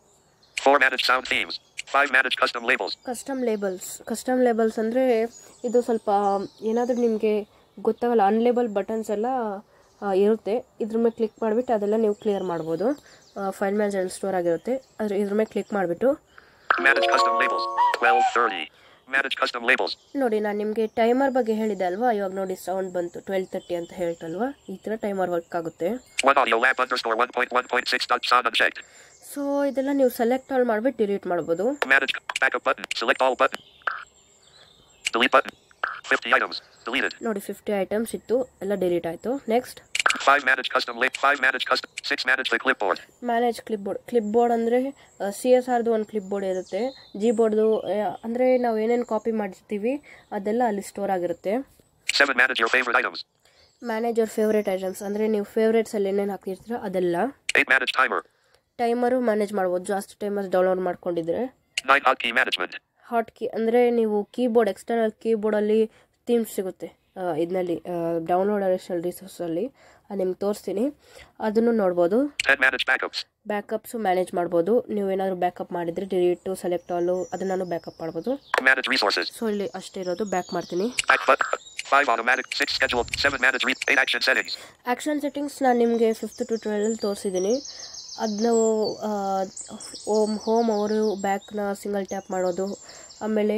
4 manage sound themes. 5 manage custom labels. Custom labels custom labels ಅಂದರೆ ಇದು ಸ್ವಲ್ಪ ಏನಾದರೂ ನಿಮಗೆ ಗೊತ್ತಾಗಲ್ಲ ಅನ್ಲೇಬಲ್ ಬಟನ್ಸ್ ಎಲ್ಲ ಆ, ಇರುತ್ತೆ ಇದ್ರ ಮೇಲೆ ಕ್ಲಿಕ್ ಮಾಡಿಬಿಟ್ಟು ಅದೆಲ್ಲ ನೀವು ಕ್ಲಿಯರ್ ಮಾಡ್ಬೋದು ಫೈಲ್ ಮ್ಯಾನೇಜರ್ ಸ್ಟೋರ್ ಆಗಿರುತ್ತೆ ಅದ್ರ ಇದ್ರ ಮೇಲೆ ಕ್ಲಿಕ್ ಮಾಡಿಬಿಟ್ಟು Manage custom labels. 1230. Manage custom labels. ನೋಡಿ ನಾನು ನಿಮಗೆ ಟೈಮರ್ ಬಗ್ಗೆ ಹೇಳಿದೆ ಅಲ್ವಾ ಇವಾಗ ನೋಡಿ ಸೌಂಡ್ ಬಂತು ಟ್ವೆಲ್ ತರ್ಟಿ ಅಂತ ಹೇಳ್ತಲ್ವಾ ಈ ಥರ ಟೈಮರ್ ವರ್ಕ್ ಆಗುತ್ತೆ One audio lab underscore 1.1.6 dot sound unchecked. So ಇದೆಲ್ಲ ನೀವು ಸೆಲೆಕ್ಟ್ ಆಲ್ ಮಾಡಿಬಿಟ್ಟು ಡಿಲೀಟ್ ಮಾಡ್ಬೋದು Manage backup button. Select all button. Delete button. 50 items. Deleted. ನೋಡಿ ಫಿಫ್ಟಿ ಐಟಮ್ಸ್ ಇತ್ತು ಎಲ್ಲ ಡಿಲೀಟ್ ಆಯಿತು next 5 manage custom lab. 5 manage custom. 6 manage the clipboard. Manage clipboard clipboard ಅಂದರೆ C S ಆರ್ದು ಒಂದು clipboard ಇರುತ್ತೆ G ಬೋರ್ಡ್ದು ಅಂದರೆ ನಾವು ಏನೇನು ಕಾಪಿ ಮಾಡಿರ್ತೀವಿ ಅದೆಲ್ಲ ಅಲ್ಲಿ ಸ್ಟೋರ್ ಆಗಿರುತ್ತೆ 7 manage your favorite items. Manage your favourite items ಅಂದರೆ ನೀವು ಫೇವ್ರೇಟ್ಸಲ್ಲಿ ಏನೇನು ಹಾಕಿರ್ತೀರೋ ಅದೆಲ್ಲ 8 manage timer. ಟೈಮರು ಮ್ಯಾನೇಜ್ ಮಾಡ್ಬೋದು ಜಾಸ್ತಿ ಟೈಮರ್ಸ್ ಡೌನ್ಲೋಡ್ ಮಾಡ್ಕೊಂಡಿದ್ರೆ 9 hotkey management. ಹಾಟ್ ಕೀ ಅಂದರೆ ನೀವು ಕೀಬೋರ್ಡ್ ಎಕ್ಸ್ಟರ್ನಲ್ ಕೀಬೋರ್ಡಲ್ಲಿ ಥೀಮ್ಸ್ ಸಿಗುತ್ತೆ ಇದರಲ್ಲಿ ಡೌನ್ಲೋಡ್ ಅಡಿಷನಲ್ ರಿಸೋರ್ಸಲ್ಲಿ ನಿಮ್ಗೆ ತೋರಿಸ್ತೀನಿ ಅದನ್ನು ನೋಡ್ಬೋದು 10 manage backups. ಬ್ಯಾಕಪ್ಸು ಮ್ಯಾನೇಜ್ ಮಾಡ್ಬೋದು ನೀವು ಏನಾದರೂ ಬ್ಯಾಕಪ್ ಮಾಡಿದರೆ ಡಿಲೀಟು ಸೆಲೆಕ್ಟ್ ಆಲು ಅದನ್ನು ಬ್ಯಾಕಪ್ ಮಾಡ್ಬೋದು Manage resources. ಸೊ ಇಲ್ಲಿ ಅಷ್ಟೇ ಇರೋದು ಬ್ಯಾಕ್ ಮಾಡ್ತೀನಿ Back button. 5 automatic. 6 scheduled. 7 manage re- 8 action settings. Action settings ನಾನು ನಿಮಗೆ ಫಿಫ್ತ್ ಟ್ಯೂಟೋರಿಯಲಲ್ಲಿ ತೋರಿಸಿದ್ದೀನಿ ಅದನ್ನು ಓಮ್ ಹೋಮ್ ಅವರು ಬ್ಯಾಕ್ನ ಸಿಂಗಲ್ ಟ್ಯಾಪ್ ಮಾಡೋದು ಆಮೇಲೆ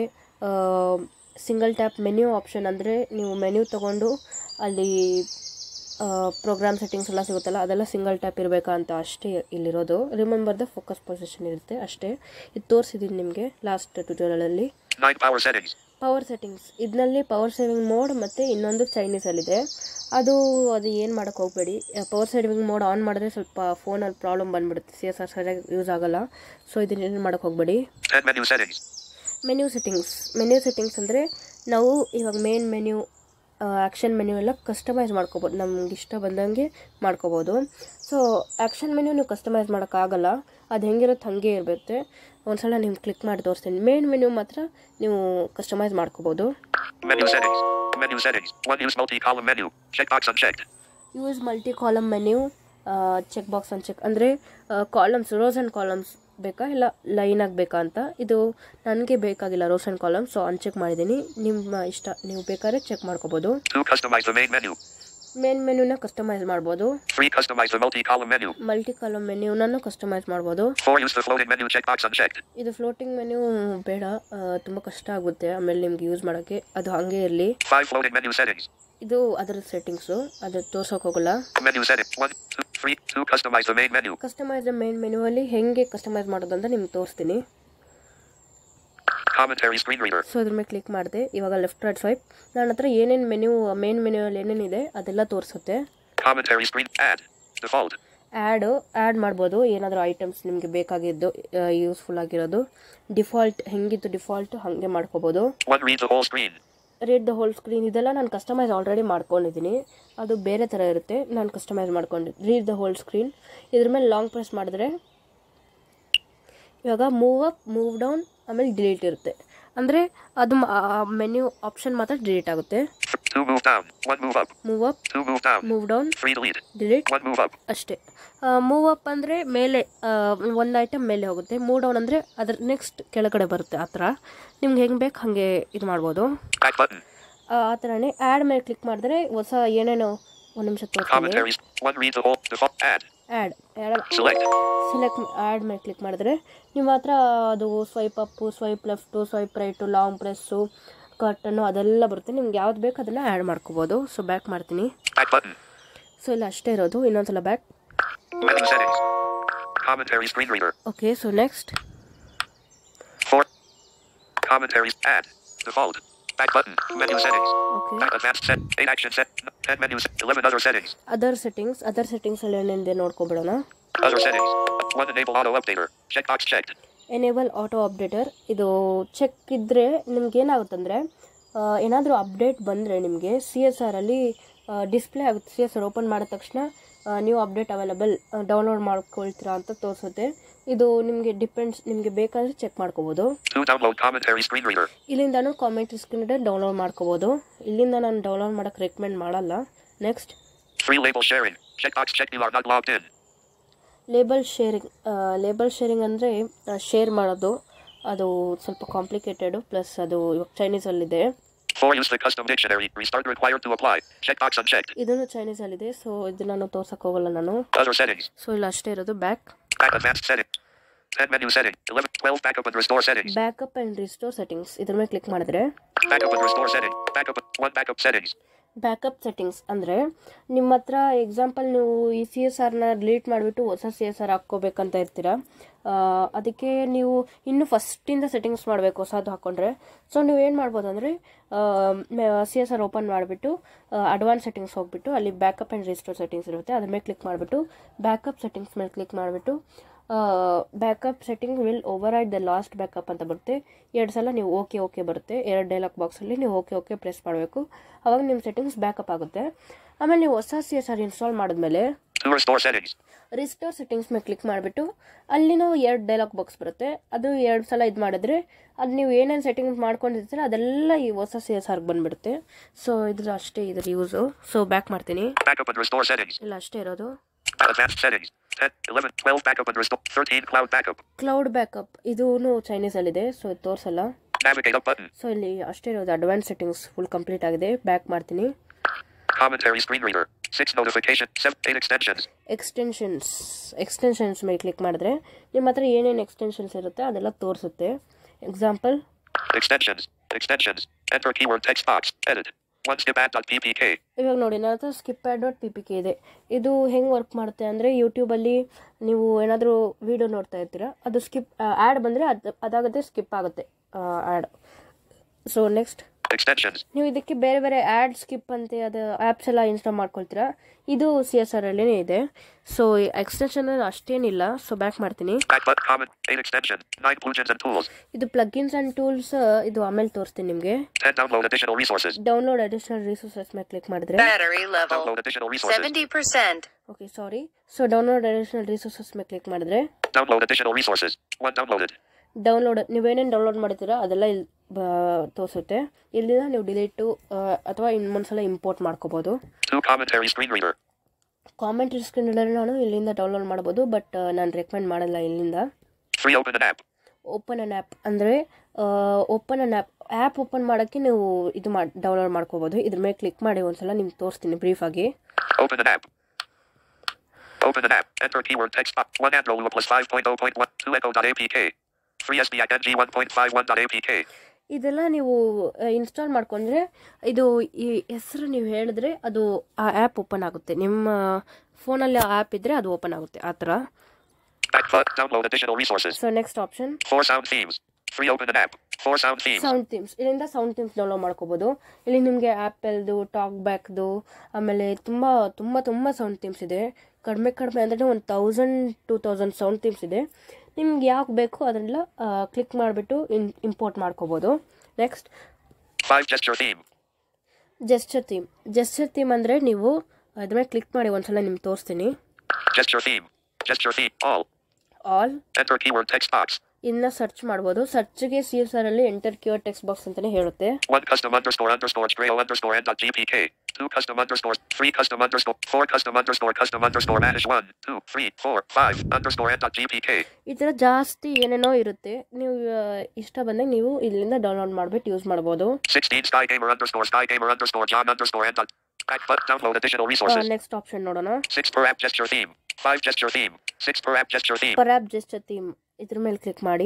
ಸಿಂಗಲ್ ಟ್ಯಾಪ್ ಮೆನ್ಯೂ ಆಪ್ಷನ್ ಅಂದರೆ ನೀವು ಮೆನ್ಯೂ ತೊಗೊಂಡು ಅಲ್ಲಿ ಪ್ರೋಗ್ರಾಮ್ ಸೆಟ್ಟಿಂಗ್ಸ್ ಎಲ್ಲ ಸಿಗುತ್ತಲ್ಲ ಅದೆಲ್ಲ ಸಿಂಗಲ್ ಟ್ಯಾಪ್ ಇರಬೇಕಾ ಅಂತ ಅಷ್ಟೇ ಇಲ್ಲಿರೋದು ರಿಮೆಂಬರ್ ದ ಫೋಕಸ್ ಪೊಸಿಷನ್ ಇರುತ್ತೆ ಅಷ್ಟೇ ಇದು ತೋರಿಸಿದ್ದೀನಿ ನಿಮಗೆ ಲಾಸ್ಟ್ ಟ್ಯೂಟೋರಿಯಲಲ್ಲಿ 9 power settings. ಪವರ್ ಸೆಟ್ಟಿಂಗ್ಸ್ ಇದರಲ್ಲಿ ಪವರ್ ಸೇವಿಂಗ್ ಮೋಡ್ ಮತ್ತು ಇನ್ನೊಂದು ಚೈನೀಸಲ್ಲಿದೆ ಅದು ಅದು ಏನು ಮಾಡೋಕ್ಕೆ ಹೋಗಬೇಡಿ ಪವರ್ ಸೇವಿಂಗ್ ಮೋಡ್ ಆನ್ ಮಾಡಿದ್ರೆ ಸ್ವಲ್ಪ ಫೋನಲ್ಲಿ ಪ್ರಾಬ್ಲಮ್ ಬಂದ್ಬಿಡುತ್ತೆ ಸಿ ಎಸ್ ಆರ್ ಸರಿಯಾಗಿ ಯೂಸ್ ಆಗಲ್ಲ ಸೊ ಇದನ್ನೇನು ಮಾಡೋಕ್ಕೆ ಹೋಗಬೇಡಿ 10 menu settings. Menu settings menu settings ಅಂದರೆ ನಾವು ಇವಾಗ ಮೇನ್ ಮೆನ್ಯೂ ಆ್ಯಕ್ಷನ್ ಮೆನ್ಯೂ ಎಲ್ಲ ಕಸ್ಟಮೈಸ್ ಮಾಡ್ಕೋಬೋದು ನಮ್ಗೆ ಇಷ್ಟ ಬಂದಂಗೆ ಮಾಡ್ಕೋಬೋದು ಸೊ ಆ್ಯಕ್ಷನ್ ಮೆನ್ಯೂ ನೀವು ಕಸ್ಟಮೈಸ್ ಮಾಡೋಕ್ಕಾಗಲ್ಲ ಅದು ಹೆಂಗಿರುತ್ತೆ ಹಾಗೆ ಇರುತ್ತೆ ಒಂದ್ಸಲ ನೀವು ಕ್ಲಿಕ್ ಮಾಡಿ ತೋರಿಸ್ತೀನಿ ಮೇನ್ ಮೆನ್ಯೂ ಮಾತ್ರ ನೀವು ಕಸ್ಟಮೈಸ್ ಮಾಡ್ಕೋಬೋದು Menu settings. Menu settings. One use multi-column menu. Checkbox unchecked. Use multi column menu checkbox uncheck ಅಂದರೆ ಕಾಲಮ್ಸ್ ರೋಸ್ ಆ್ಯಂಡ್ ಕಾಲಮ್ಸ್ ಬೇಕಾ ಇಲ್ಲ ಲೈನಾಗಿ ಬೇಕಾ ಅಂತ ಇದು ನನಗೆ ಬೇಕಾಗಿಲ್ಲ rows and column so uncheck ಮಾಡಿದ್ದೀನಿ ನಿಮ್ಮ ಇಷ್ಟ ನೀವು ಬೇಕಾದ್ರೆ ಚೆಕ್ ಮಾಡ್ಕೋಬೋದು 2. Customize the main menu. Main ಮೆನ್ಯೂನ ಕಸ್ಟಮೈಸ್ ಮಾಡ್ಬೋದು 3. Customize the multi-column menu. Multi column ಮೆನ್ಯೂನೂ ಕಸ್ಟಮೈಸ್ ಮಾಡ್ಬೋದು 4. Use the floating menu checkbox unchecked. ಇದು ಫ್ಲೋಟಿಂಗ್ ಮೆನ್ಯೂ ಬೇಡ ತುಂಬ ಕಷ್ಟ ಆಗುತ್ತೆ ಆಮೇಲೆ ನಿಮ್ಗೆ ಯೂಸ್ ಮಾಡೋಕ್ಕೆ ಅದು ಹಾಗೆ ಇರಲಿ 5. Floating menu settings. ಇದು ಅದರ ಸೆಟ್ಟಿಂಗ್ಸು ಅದು ತೋರ್ಸೋಕೆ ಹೋಗಲ್ಲ Menu settings. 1, 2, 3. 2. Customize the main menu. Customise main ಮೆನ್ಯೂವಲ್ಲಿ ಹೆಂಗೆ ಕಸ್ಟಮೈಸ್ ಮಾಡೋದು ಅಂತ ನಿಮ್ಗೆ ತೋರಿಸ್ತೀನಿ Commentary screen reader. ಸೊ ಅದ್ರ ಮೇಲೆ ಕ್ಲಿಕ್ ಮಾಡಿದೆ ಇವಾಗ ಲೆಫ್ಟ್ ರೈಟ್ ಸ್ವೈಪ್ ನನ್ನ ಹತ್ರ ಏನೇನು ಮೆನ್ಯೂ ಮೇನ್ ಮೆನ್ಯೂಯಲ್ಲಿ ಏನೇನಿದೆ ಅದೆಲ್ಲ ತೋರಿಸುತ್ತೆ Commentary screen. Add. Default. Add add ಮಾಡ್ಬೋದು ಏನಾದರೂ ಐಟಮ್ಸ್ ನಿಮಗೆ ಬೇಕಾಗಿದ್ದು ಯೂಸ್ಫುಲ್ ಆಗಿರೋದು ಡಿಫಾಲ್ಟ್ ಹೆಂಗಿತ್ತು ಡಿಫಾಲ್ಟ್ ಹಾಗೆ ಮಾಡ್ಕೋಬೋದು 1. Read the whole screen. Read the whole screen ಇದೆಲ್ಲ ನಾನು ಕಸ್ಟಮೈಸ್ ಆಲ್ರೆಡಿ ಮಾಡ್ಕೊಂಡಿದ್ದೀನಿ ಅದು ಬೇರೆ ಥರ ಇರುತ್ತೆ ನಾನು ಕಸ್ಟಮೈಸ್ ಮಾಡ್ಕೊಂಡು ರೀಡ್ ದ ಹೋಲ್ ಸ್ಕ್ರೀನ್ ಇದ್ರ ಮೇಲೆ ಲಾಂಗ್ ಪ್ರೆಸ್ ಮಾಡಿದ್ರೆ ಇವಾಗ ಮೂವ್ ಅಪ್ ಮೂವ್ ಡೌನ್ ಆಮೇಲೆ ಡಿಲೀಟ್ ಇರುತ್ತೆ ಅಂದರೆ ಅದು ಮೆನ್ಯೂ ಆಪ್ಷನ್ ಮಾತ್ರ ಡಿಲೀಟ್ ಆಗುತ್ತೆ 2. Move down. 1. Move up. Move up 2. Move down. Move down 3. Delete. Delete 1. Move up. ಅಷ್ಟೇ ಮೂವ್ ಅಪ್ ಅಂದರೆ ಮೇಲೆ ಒಂದು ಐಟಮ್ ಮೇಲೆ ಹೋಗುತ್ತೆ ಮೂವ್ ಡೌನ್ ಅಂದರೆ ಅದ್ರ ನೆಕ್ಸ್ಟ್ ಕೆಳಗಡೆ ಬರುತ್ತೆ ಆ ಥರ ನಿಮ್ಗೆ ಹೆಂಗೆ ಬೇಕು ಹಾಗೆ ಇದು ಮಾಡ್ಬೋದು Back button. ಆ ಆ ಥರನೇ ಆ್ಯಡ್ ಮೇಲೆ ಕ್ಲಿಕ್ ಮಾಡಿದ್ರೆ ಹೊಸ ಏನೇನೋ ಒಂದು ನಿಮಿಷ ತೋರಿಸ್ತೀನಿ Commentaries. 1. Read the whole. Default. Add. Add add Select. Select add ಮೇಲೆ ಕ್ಲಿಕ್ ಮಾಡಿದ್ರೆ ನಿಮ್ಮ ಹತ್ರ ಅದು swipe up swipe left swipe right long press curtain ಅದೆಲ್ಲ ಬರುತ್ತೆ ನಿಮ್ಗೆ ಯಾವ್ದು ಬೇಕು ಅದನ್ನು ಆ್ಯಡ್ ಮಾಡ್ಕೋಬೋದು ಸೊ ಬ್ಯಾಕ್ ಮಾಡ್ತೀನಿ Back button. ಸೊ ಇಲ್ಲ ಅಷ್ಟೇ ಇರೋದು ಇನ್ನೊಂದ್ಸಲ back Menu settings. Commentary screen reader. Okay so next 4. Commentaries. Add. Default. Back button. Menu settings. Okay Back advanced set. 8 action set. 10 menus. 11 other settings. Other settings other ಸೆಟ್ಟಿಂಗ್ಸಲ್ಲಿ ಏನಿದೆ ನೋಡ್ಕೊಬಿಡೋಣ Other settings. 1. Enable auto updater. Checkbox checked. Enable auto updater ಇದು check ಇದ್ದರೆ ನಿಮ್ಗೆ ಏನಾಗುತ್ತಂದರೆ ಏನಾದರೂ update ಬಂದರೆ ನಿಮಗೆ ಸಿ ಎಸ್ ಆರಲ್ಲಿ ಡಿಸ್ಪ್ಲೇ ಆಗುತ್ತೆ ಸಿ ಎಸ್ ಆರ್ ಓಪನ್ ಮಾಡಿದ ತಕ್ಷಣ ನ್ಯೂ ಅಪ್ಡೇಟ್ ಅವೈಲಬಲ್ ಡೌನ್ಲೋಡ್ ಮಾಡ್ಕೊಳ್ತೀರಾ ಅಂತ ತೋರಿಸುತ್ತೆ ಇದು ನಿಮಗೆ ಡಿಪೆಂಡ್ಸ್ ನಿಮಗೆ ಬೇಕಾದರೆ ಚೆಕ್ ಮಾಡ್ಕೋಬೋದು 2. Download commentary screen reader. ಇಲ್ಲಿಂದನೂ ಕಾಮೆಂಟ್ ಸ್ಕ್ರೀನ್ ಡೌನ್ಲೋಡ್ ಮಾಡ್ಕೋಬೋದು ಇಲ್ಲಿಂದ ನಾನು ಡೌನ್ಲೋಡ್ ಮಾಡೋಕ್ಕೆ ರೆಕಮೆಂಡ್ ಮಾಡಲ್ಲ next 3. Label sharing. Checkbox checked. You are not logged in. Label sharing label sharing ಅಂದರೆ ಶೇರ್ ಮಾಡೋದು ಅದು ಸ್ವಲ್ಪ ಕಾಂಪ್ಲಿಕೇಟೆಡು ಪ್ಲಸ್ ಅದು ಇವಾಗ ಚೈನೀಸಲ್ಲಿದೆ 4. Use the custom dictionary. Restart required to apply. Checkbox unchecked. ಇದನ್ನು ಚೈನೀಸಲ್ಲಿದೆ ಸೊ ಇದು ನಾನು ತೋರ್ಸಕ್ಕೆ ಹೋಗಲ್ಲ ನಾನು Other settings. ಸೊ ಇಲ್ಲ ಅಷ್ಟೇ ಇರೋದು back Back advanced setting. 10 menu setting. 11. 12 backup and restore settings. Backup and restore settings ಇದ್ರ ಮೇಲೆ ಕ್ಲಿಕ್ ಮಾಡಿದ್ರೆ Backup and restore setting. Backup. 1 backup settings. Backup settings ಅಂದರೆ ನಿಮ್ಮ ಹತ್ರ ಎಕ್ಸಾಂಪಲ್ ನೀವು ಈ ಸಿ ಎಸ್ ಆರ್ನ ಡಿಲೀಟ್ ಮಾಡಿಬಿಟ್ಟು ಹೊಸ ಸಿ ಎಸ್ ಆರ್ ಹಾಕ್ಕೋಬೇಕಂತ ಇರ್ತೀರಾ ಆ, ಅದಕ್ಕೆ ನೀವು ಇನ್ನು ಫಸ್ಟಿಂದ ಸೆಟ್ಟಿಂಗ್ಸ್ ಮಾಡಬೇಕು ಹೊಸದು ಹಾಕ್ಕೊಂಡ್ರೆ ಸೊ ನೀವು ಏನು ಮಾಡ್ಬೋದು ಅಂದರೆ ಸಿ ಎಸ್ ಆರ್ ಓಪನ್ ಮಾಡಿಬಿಟ್ಟು ಅಡ್ವಾನ್ಸ್ ಸೆಟ್ಟಿಂಗ್ಸ್ ಹೋಗ್ಬಿಟ್ಟು ಅಲ್ಲಿ ಬ್ಯಾಕಪ್ ಆ್ಯಂಡ್ ರಿಸ್ಟೋರ್ ಸೆಟ್ಟಿಂಗ್ಸ್ ಇರುತ್ತೆ ಅದ್ರ ಮೇಲೆ ಕ್ಲಿಕ್ ಮಾಡಿಬಿಟ್ಟು ಬ್ಯಾಕಪ್ ಸೆಟ್ಟಿಂಗ್ಸ್ ಮೇಲೆ ಕ್ಲಿಕ್ ಮಾಡಿಬಿಟ್ಟು backup setting will override the last backup ಅಂತ ಬರುತ್ತೆ ಎರಡು ಸಲ ನೀವು ಓಕೆ ಓಕೆ ಬರುತ್ತೆ ಎರಡು ಡೈಲಾಗ್ ಬಾಕ್ಸಲ್ಲಿ ನೀವು ಓಕೆ ಓಕೆ ಪ್ರೆಸ್ ಮಾಡಬೇಕು ಅವಾಗ ನಿಮ್ಮ ಸೆಟ್ಟಿಂಗ್ಸ್ ಬ್ಯಾಕಪ್ ಆಗುತ್ತೆ ಆಮೇಲೆ ನೀವು ಹೊಸ ಸಿ ಎಸ್ ಆರ್ ಇನ್ಸ್ಟಾಲ್ ಮಾಡಿದ್ಮೇಲೆ 2 restore settings. ರಿಸ್ಟೋರ್ ಸೆಟ್ಟಿಂಗ್ಸ್ ಮೇಲೆ ಕ್ಲಿಕ್ ಮಾಡಿಬಿಟ್ಟು ಅಲ್ಲಿನೂ ಎರಡು ಡೈಲಾಗ್ ಬಾಕ್ಸ್ ಬರುತ್ತೆ ಅದು ಎರಡು ಸಲ ಇದು ಮಾಡಿದ್ರೆ ಅದು ನೀವು ಏನೇನು ಸೆಟ್ಟಿಂಗ್ಸ್ ಮಾಡ್ಕೊಂಡಿರ್ತೀರ ಅದೆಲ್ಲ ಈ ಹೊಸ ಸಿ ಎಸ್ ಆರ್ಗೆ ಬಂದುಬಿಡುತ್ತೆ ಸೊ ಇದ್ರ ಅಷ್ಟೇ ಇದ್ರ ಯೂಸು ಸೊ ಬ್ಯಾಕ್ ಮಾಡ್ತೀನಿ Backup and restore settings. ಇಲ್ಲ ಅಷ್ಟೇ ಇರೋದು Advanced settings. 10, 11, 12 backup and restore. 13 cloud backup. Cloud backup ಇದೂ ಚೈನೀಸಲ್ಲಿದೆ ಸೊ ಇದು ತೋರಿಸಲ್ಲ Navigate up button. ಸೊ ಇಲ್ಲಿ ಅಷ್ಟೇ ಇರೋದು ಅಡ್ವಾನ್ಸ್ ಸೆಟ್ಟಿಂಗ್ಸ್ ಫುಲ್ ಕಂಪ್ಲೀಟ್ ಆಗಿದೆ ಬ್ಯಾಕ್ ಮಾಡ್ತೀನಿ Commentary screen reader. 6 notification. 7, 8 extensions. Extensions extensions ಮೇಲೆ ಕ್ಲಿಕ್ ಮಾಡಿದ್ರೆ ನಿಮ್ಮ ಹತ್ರ ಏನೇನು ಎಕ್ಸ್ಟೆನ್ಷನ್ಸ್ ಇರುತ್ತೆ ಅದೆಲ್ಲ ತೋರಿಸುತ್ತೆ example Extensions. Extensions. Enter keyword text box. Edit. 1 skip ad.ppk. ಇವಾಗ ನೋಡಿ ನನ್ನ ಹತ್ರ skip ad dot P P K ಇದೆ ಇದು ಹೆಂಗೆ ವರ್ಕ್ ಮಾಡುತ್ತೆ ಅಂದರೆ ಯೂಟ್ಯೂಬಲ್ಲಿ ನೀವು ಏನಾದರೂ ವೀಡಿಯೋ ನೋಡ್ತಾ ಇರ್ತೀರಾ ಅದು ಸ್ಕಿಪ್ ಆ್ಯಡ್ ಬಂದರೆ ಅದು ಅದಾಗುತ್ತೆ ಸ್ಕಿಪ್ ಆಗುತ್ತೆ ಆ್ಯಡ್ ಸೊ ನೆಕ್ಸ್ಟ್ Extensions. ನೀವು ಇದಕ್ಕೆ ಬೇರೆ ಬೇರೆ ಆ್ಯಡ್ ಸ್ಕಿಪ್ ಅಂತ ಅದು ಆ್ಯಪ್ಸ್ ಎಲ್ಲ ಇನ್ಸ್ಟಾಲ್ ಮಾಡ್ಕೊಳ್ತೀರಾ ಇದು ಸಿ ಎಸ್ ಆರ್ ಅಲ್ಲೇ ಇದೆ ಸೊ ಎಕ್ಸ್ಟೆನ್ಷನ್ ಅಷ್ಟೇನಿಲ್ಲ ಸೊ ಬ್ಯಾಕ್ ಮಾಡ್ತೀನಿ Back button common. 8 extension. 9 plugins and tools. ಇದು ಪ್ಲಗಿನ್ಸ್ ಆ್ಯಂಡ್ ಟೂಲ್ಸ್ ಇದು ಆಮೇಲೆ ತೋರಿಸ್ತೀನಿ ನಿಮಗೆ 10 download additional resources. Download additional resources ಮೇಲೆ ಕ್ಲಿಕ್ ಮಾಡಿದ್ರೆ Battery level Download additional resources. 70%. Okay sorry so download additional resources ಮೇಲೆ ಕ್ಲಿಕ್ ಮಾಡಿದ್ರೆ Download additional resources. 1 downloaded. Download ನೀವೇನೇನು ಡೌನ್ಲೋಡ್ ಮಾಡ್ತೀರಾ ಅದೆಲ್ಲ ಇಲ್ಲಿ ತೋರಿಸುತ್ತೆ ಇಲ್ಲಿಂದ ನೀವು ಡಿಲೀಟು ಅಥವಾ ಇನ್ನೊಂದ್ಸಲ ಇಂಪೋರ್ಟ್ ಮಾಡ್ಕೋಬೋದು 2 commentary screen reader. Comment screen ನಾನು ಇಲ್ಲಿಂದ ಡೌನ್ಲೋಡ್ ಮಾಡ್ಬೋದು ಬಟ್ ನಾನು ರೆಕಮೆಂಡ್ ಮಾಡಲ್ಲ ಇಲ್ಲಿಂದ 3 open an app. Open an app ಅಂದರೆ open an app app open ಮಾಡೋಕ್ಕೆ ನೀವು ಇದು ಮಾಡಿ ಡೌನ್ಲೋಡ್ ಮಾಡ್ಕೋಬೋದು ಇದ್ರ ಮೇಲೆ ಕ್ಲಿಕ್ ಮಾಡಿ ಒಂದ್ಸಲ ನಿಮ್ಗೆ ತೋರಿಸ್ತೀನಿ ಬ್ರೀಫಾಗಿ Open an app. Open an app. Enter keyword text box. 1 Android Lua plus 5.0.1. 2 echo.apk. 3 SBI NG 1.51.apk. ಇದೆಲ್ಲ ನೀವು ಇನ್ಸ್ಟಾಲ್ ಮಾಡ್ಕೊಂಡ್ರೆ ಇದು ಈ ಹೆಸರು ನೀವು ಹೇಳಿದ್ರೆ ಅದು ಆ ಆ್ಯಪ್ ಓಪನ್ ಆಗುತ್ತೆ ನಿಮ್ಮ ಫೋನಲ್ಲಿ ಆ ಆ್ಯಪ್ ಇದ್ದರೆ ಅದು ಓಪನ್ ಆಗುತ್ತೆ ಆ ಥರ Back button. Download additional resources. So next option 4 sound themes. 3 open an app. 4 sound themes. Sound themes ಇಲ್ಲಿಂದ ಸೌಂಡ್ ಥೀಮ್ಸ್ ಡೌನ್ಲೋಡ್ ಮಾಡ್ಕೋಬೋದು ಇಲ್ಲಿ ನಿಮಗೆ ಆ್ಯಪಲ್ದು ಟಾಕ್ ಬ್ಯಾಕ್ದು ಆಮೇಲೆ ತುಂಬ ತುಂಬ ತುಂಬ ಸೌಂಡ್ ಥೀಮ್ಸ್ ಇದೆ ಕಡಿಮೆ ಕಡಿಮೆ ಅಂದರೆ ಒಂದು thousand two thousand sound themes ಇದೆ ನಿಮ್ಗೆ ಯಾಕೆ ಬೇಕು ಅದನ್ನೆಲ್ಲ ಕ್ಲಿಕ್ ಮಾಡಿಬಿಟ್ಟು ಇನ್ ಇಂಪೋರ್ಟ್ ಮಾಡ್ಕೋಬೋದು next 5 gesture theme. Gesture theme gesture theme ಅಂದರೆ ನೀವು ಅದ್ರ ಮೇಲೆ ಕ್ಲಿಕ್ ಮಾಡಿ ಒಂದ್ಸಲ ನಿಮ್ಗೆ ತೋರಿಸ್ತೀನಿ Gesture theme. Gesture theme. All. All Enter keyword text box. ಇನ್ನ ಸರ್ಚ್ ಮಾಡ್ಬೋದು ಸರ್ಚ್ಗೆ ಸಿ ಎಸ್ ಆರ್ ಅಲ್ಲಿ ಎಂಟರ್ ಕ್ಯೂರ್ ಟೆಕ್ಸ್ಟ್ ಬಾಕ್ಸ್ ಅಂತಾನೆ ಹೇಳುತ್ತೆ 1 custom underscore underscore trail underscore n dot gpk. 2 custom underscore 3 custom underscore 4 custom underscore custom underscore manage 1 2 3 4 5 underscore n dot gpk. ಈ ಥರ ಜಾಸ್ತಿ ಏನೇನೋ ಇರುತ್ತೆ ನೀವು ಆ, ಇಷ್ಟ ಬಂದಾಗ ನೀವು ಇಲ್ಲಿಂದ ಡೌನ್ಲೋಡ್ ಮಾಡ್ಬಿಟ್ಟು ಯೂಸ್ ಮಾಡ್ಬೋದು 16 sky gamer underscore sky gamer underscore john underscore n dot back button download additional resources. Next option ನೋಡೋಣ 6 per app gesture theme. 5 gesture theme. 6 per app gesture theme. Per app gesture theme ಇದ್ರ ಮೇಲೆ click ಮಾಡಿ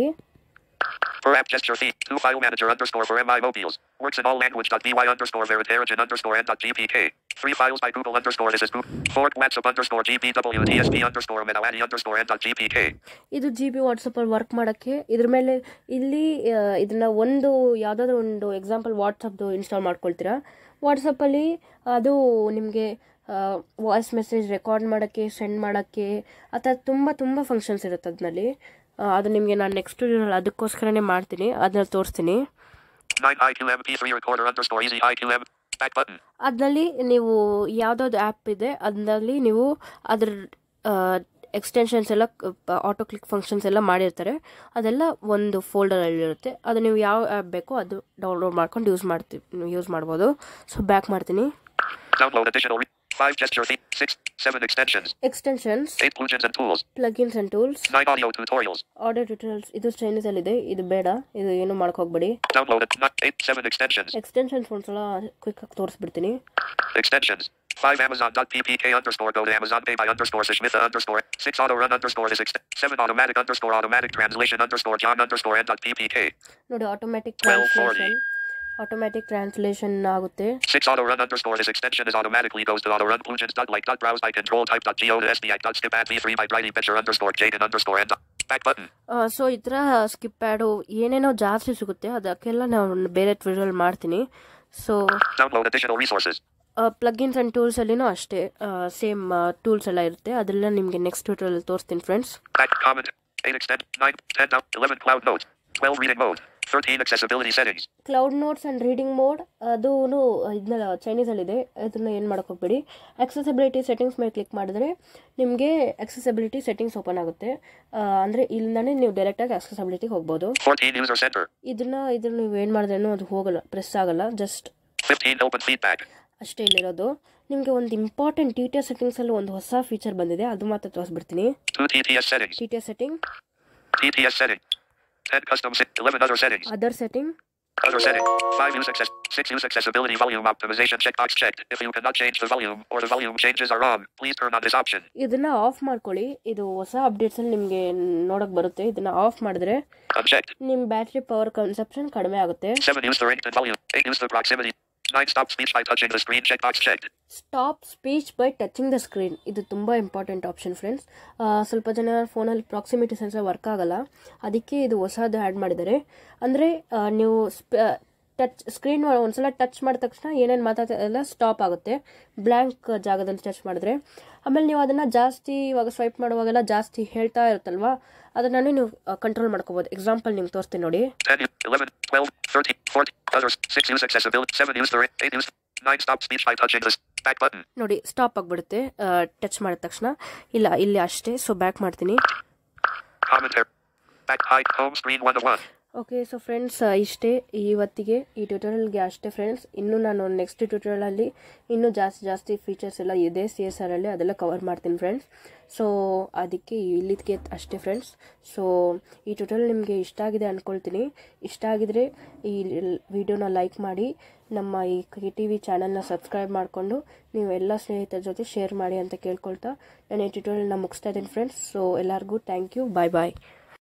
Per app gesture theme. 2 file manager underscore for MI mobiles. Works in all language dot by underscore veritarian underscore n dot gpk. 3 files by Google underscore this is Google. 4 WhatsApp underscore gbw dsp underscore metawadi underscore n dot gpk. ಇದು G B ವಾಟ್ಸಪ್ಪಲ್ಲಿ work ಮಾಡೋಕ್ಕೆ ಇದ್ರ ಮೇಲೆ ಇಲ್ಲಿ ಆ, ಇದನ್ನ ಒಂದು ಯಾವುದಾದ್ರೂ ಒಂದು ಎಕ್ಸಾಂಪಲ್ ವಾಟ್ಸಪ್ದು ಇನ್ಸ್ಟಾಲ್ ಮಾಡ್ಕೊಳ್ತೀರಾ ವಾಟ್ಸಪ್ಪಲ್ಲಿ ಅದು ನಿಮಗೆ ವಾಯ್ಸ್ ಮೆಸೇಜ್ ರೆಕಾರ್ಡ್ ಮಾಡೋಕ್ಕೆ ಸೆಂಡ್ ಮಾಡೋಕ್ಕೆ ಆ ಥರ ತುಂಬ ತುಂಬ ಫಂಕ್ಷನ್ಸ್ ಇರುತ್ತೆ ಅದರಲ್ಲಿ ಅದು ನಿಮಗೆ ನಾನು ನೆಕ್ಸ್ಟ್ ಅದಕ್ಕೋಸ್ಕರನೇ ಮಾಡ್ತೀನಿ ಅದನ್ನ ತೋರಿಸ್ತೀನಿ 9 IQM P3 recorder underscore easy IQM. Back button. ಅದರಲ್ಲಿ ನೀವು ಯಾವುದಾದ್ರು ಆ್ಯಪ್ ಇದೆ ಅದರಲ್ಲಿ ನೀವು ಅದ್ರ ಎಕ್ಸ್ಟೆನ್ಷನ್ಸ್ ಎಲ್ಲ ಆಟೋ ಕ್ಲಿಕ್ ಫಂಕ್ಷನ್ಸ್ ಎಲ್ಲ ಮಾಡಿರ್ತಾರೆ ಅದೆಲ್ಲ ಒಂದು ಫೋಲ್ಡರಲ್ಲಿರುತ್ತೆ ಅದು ನೀವು ಯಾವ ಆ್ಯಪ್ ಬೇಕೋ ಅದು ಡೌನ್ಲೋಡ್ ಮಾಡ್ಕೊಂಡು ಯೂಸ್ ಮಾಡ್ತೀವಿ ಯೂಸ್ ಮಾಡ್ಬೋದು ಸೊ ಬ್ಯಾಕ್ ಮಾಡ್ತೀನಿ Download additional. Re- 5 gesture theme. 6 7 extensions. Extensions 8 plugins and tools. Plugins and tools 9 audio tutorials. Audio tutorials ಇದು ಚೈನೀಸಲ್ಲಿದೆ ಇದು ಬೇಡ ಇದು ಏನು ಮಾಡ್ಕೋಗ್ಬೇಡಿ Download it. Not 8 7 extensions. Extensions ಒಂದ್ಸಲ ಕ್ವಿಕ್ ಆಗಿ ತೋರಿಸ್ಬಿಡ್ತೀನಿ Extensions. 5 Amazon.ppk underscore go to Amazon pay by underscore Sashmitha underscore 6 auto run underscore is ext- 7 automatic underscore automatic translation underscore John underscore n dot ppk. ನೋಡಿ automatic 1240. Translation automatic translation ಆಗುತ್ತೆ 6 auto run underscore this extension is automatically goes to auto run plugins dot like dot browse by control type dot go to SBI dot skip at v3 by Bridie picture underscore Jaden underscore n dot back button. So ಈ ಥರ skip pad ಏನೇನೋ ಜಾಸ್ತಿ ಸಿಗುತ್ತೆ ಅದಕ್ಕೆಲ್ಲ ನಾನು ಬೇರೆ Twitter ಮಾಡ್ತೀನಿ so Download additional resources. Plugins and ಟೂಲ್ಸಲ್ಲಿನೂ ಅಷ್ಟೇ ಸೇಮ್ ಟೂಲ್ಸ್ ಎಲ್ಲ ಇರುತ್ತೆ ಅದೆಲ್ಲ ನಿಮಗೆ ನೆಕ್ಸ್ಟ್ ಟ್ವಿಟರಲ್ಲಿ ತೋರಿಸ್ತೀನಿ friends Back comment. 8 extend 9 10 down 11 cloud notes. 12 reading mode. 13 accessibility settings. Cloud notes and reading mode ಅದೂ ಇದನ್ನ ಚೈನೀಸಲ್ಲಿದೆ ಅದನ್ನು ಏನು ಹೋಗ್ಬೇಡಿ ಅಕ್ಸೆಸಿಬಿಲಿಟಿ ಸೆಟ್ಟಿಂಗ್ಸ್ ಮೇಲೆ ಕ್ಲಿಕ್ ಮಾಡಿದ್ರೆ ನಿಮಗೆ ಅಕ್ಸೆಸಿಬಿಲಿಟಿ ಸೆಟ್ಟಿಂಗ್ಸ್ ಓಪನ್ ಆಗುತ್ತೆ ಅಂದರೆ ಇಲ್ಲಿಂದಾನೇ ನೀವು ಡೈರೆಕ್ಟಾಗಿ ಅಕ್ಸೆಸಿಬಿಲಿಟಿಗೆ ಹೋಗ್ಬೋದು 14 user center. ಇದನ್ನ ಇದನ್ನ ನೀವು ಏನು ಮಾಡಿದ್ರೇನು ಅದು ಹೋಗಲ್ಲ ಪ್ರೆಸ್ ಆಗಲ್ಲ ಜಸ್ಟ್ 15 open feedback. ಅಷ್ಟೇ ಇಲ್ಲಿರೋದು ನಿಮಗೆ ಒಂದು ಇಂಪಾರ್ಟೆಂಟ್ ಟಿ ಟಿ ಎಸ್ ಸೆಟ್ಟಿಂಗ್ಸಲ್ಲಿ ಒಂದು ಹೊಸ ಫೀಚರ್ ಬಂದಿದೆ ಅದು ಮಾತ್ರ ತೋರಿಸ್ಬಿಡ್ತೀನಿ 2 TTS settings. T T S setting TTS setting. 10 custom set. 11 other settings. Other setting Other setting. 5 use access. 6 use accessibility volume optimization checkbox checked. If you cannot change the volume or the volume changes are wrong, please turn on this option. ಇದನ್ನ off ಮಾಡ್ಕೊಳ್ಳಿ ಇದು ಹೊಸ ಅಪ್ಡೇಟ್ಸಲ್ಲಿ ನಿಮಗೆ ನೋಡೋಕೆ ಬರುತ್ತೆ ಇದನ್ನ of ಮಾಡಿದ್ರೆ Unchecked. ನಿಮ್ಮ ಬ್ಯಾಟ್ರಿ ಪವರ್ ಕನ್ಸಪ್ಷನ್ ಕಡಿಮೆ ಆಗುತ್ತೆ 7 use the ring and volume. 8 use the proximity. 9 stop speech by touching the screen checkbox checked. Stop speech by touching the screen ಇದು ತುಂಬ ಇಂಪಾರ್ಟೆಂಟ್ ಆಪ್ಷನ್ ಫ್ರೆಂಡ್ಸ್ ಸ್ವಲ್ಪ ಜನ ಫೋನಲ್ಲಿ ಪ್ರಾಕ್ಸಿಮಿಟಿ ಸೆನ್ಸರ್ ವರ್ಕ್ ಆಗಲ್ಲ ಅದಕ್ಕೆ ಇದು ಹೊಸದು ಆ್ಯಡ್ ಮಾಡಿದ್ದಾರೆ ಅಂದರೆ ನೀವು ಟಚ್ ಸ್ಕ್ರೀನ್ ಒಂದ್ಸಲ ಟಚ್ ಮಾಡಿದ ತಕ್ಷಣ ಏನೇನು ಮಾತಾಡ್ತಾ ಎಲ್ಲ ಸ್ಟಾಪ್ ಆಗುತ್ತೆ ಬ್ಲ್ಯಾಂಕ್ ಜಾಗದಲ್ಲಿ ಟಚ್ ಮಾಡಿದ್ರೆ ಆಮೇಲೆ ನೀವು ಅದನ್ನು ಜಾಸ್ತಿ ಇವಾಗ ಸ್ವೈಪ್ ಮಾಡುವಾಗೆಲ್ಲ ಜಾಸ್ತಿ ಹೇಳ್ತಾ ಇರುತ್ತಲ್ವಾ ಅದನ್ನು ನೀವು ಕಂಟ್ರೋಲ್ ಮಾಡ್ಕೋಬೋದು ಎಕ್ಸಾಂಪಲ್ ನಿಮ್ಗೆ ತೋರಿಸ್ತೀನಿ ನೋಡಿ 10, 11, 12, 13, 14, others, 6 use accessibility, 7 use the 8 use 9 stop speech by touching this back button. ನೋಡಿ ಸ್ಟಾಪ್ ಆಗಿಬಿಡುತ್ತೆ ಟಚ್ ಮಾಡಿದ ತಕ್ಷಣ ಇಲ್ಲ ಇಲ್ಲಿ ಅಷ್ಟೇ ಸೊ ಬ್ಯಾಕ್ ಮಾಡ್ತೀನಿ Commentary. Back hide home screen 1 of 1. Okay so friends ಇಷ್ಟೇ ಇವತ್ತಿಗೆ ಈ ಟ್ಯೂಟೋರಿಯಲ್ಗೆ ಅಷ್ಟೇ ಫ್ರೆಂಡ್ಸ್ ಇನ್ನು ನಾನು ನೆಕ್ಸ್ಟ್ ಟ್ಯೂಟೋರಿಯಲಲ್ಲಿ ಇನ್ನೂ ಜಾಸ್ತಿ ಜಾಸ್ತಿ ಫೀಚರ್ಸ್ ಎಲ್ಲ ಇದೆ ಸಿ ಎಸ್ ಆರಲ್ಲಿ ಅದೆಲ್ಲ ಕವರ್ ಮಾಡ್ತೀನಿ ಫ್ರೆಂಡ್ಸ್ ಸೊ ಅದಕ್ಕೆ ಇಲ್ಲಿದ್ಗೆ ಅಷ್ಟೇ ಫ್ರೆಂಡ್ಸ್ ಸೊ ಈ ಟ್ಯೂಟೋರಿಯಲ್ ನಿಮಗೆ ಇಷ್ಟ ಆಗಿದೆ ಅಂದ್ಕೊಳ್ತೀನಿ ಇಷ್ಟ ಆಗಿದರೆ ಈ ವಿಡಿಯೋನ ಲೈಕ್ ಮಾಡಿ ನಮ್ಮ ಈ ಕೆ ಟಿ ವಿ ಚಾನಲ್ನ ಸಬ್ಸ್ಕ್ರೈಬ್ ಮಾಡಿಕೊಂಡು ನೀವು ಎಲ್ಲ ಸ್ನೇಹಿತರ ಜೊತೆ ಶೇರ್ ಮಾಡಿ ಅಂತ ಕೇಳ್ಕೊಳ್ತಾ ನಾನು ಈ ಟ್ಯೂಟೋರಿಯಲ್ನ ಮುಗಿಸ್ತಾ ಇದ್ದೀನಿ ಫ್ರೆಂಡ್ಸ್ ಸೊ ಎಲ್ಲರಿಗೂ ಥ್ಯಾಂಕ್ ಯು ಬಾಯ್ ಬಾಯ್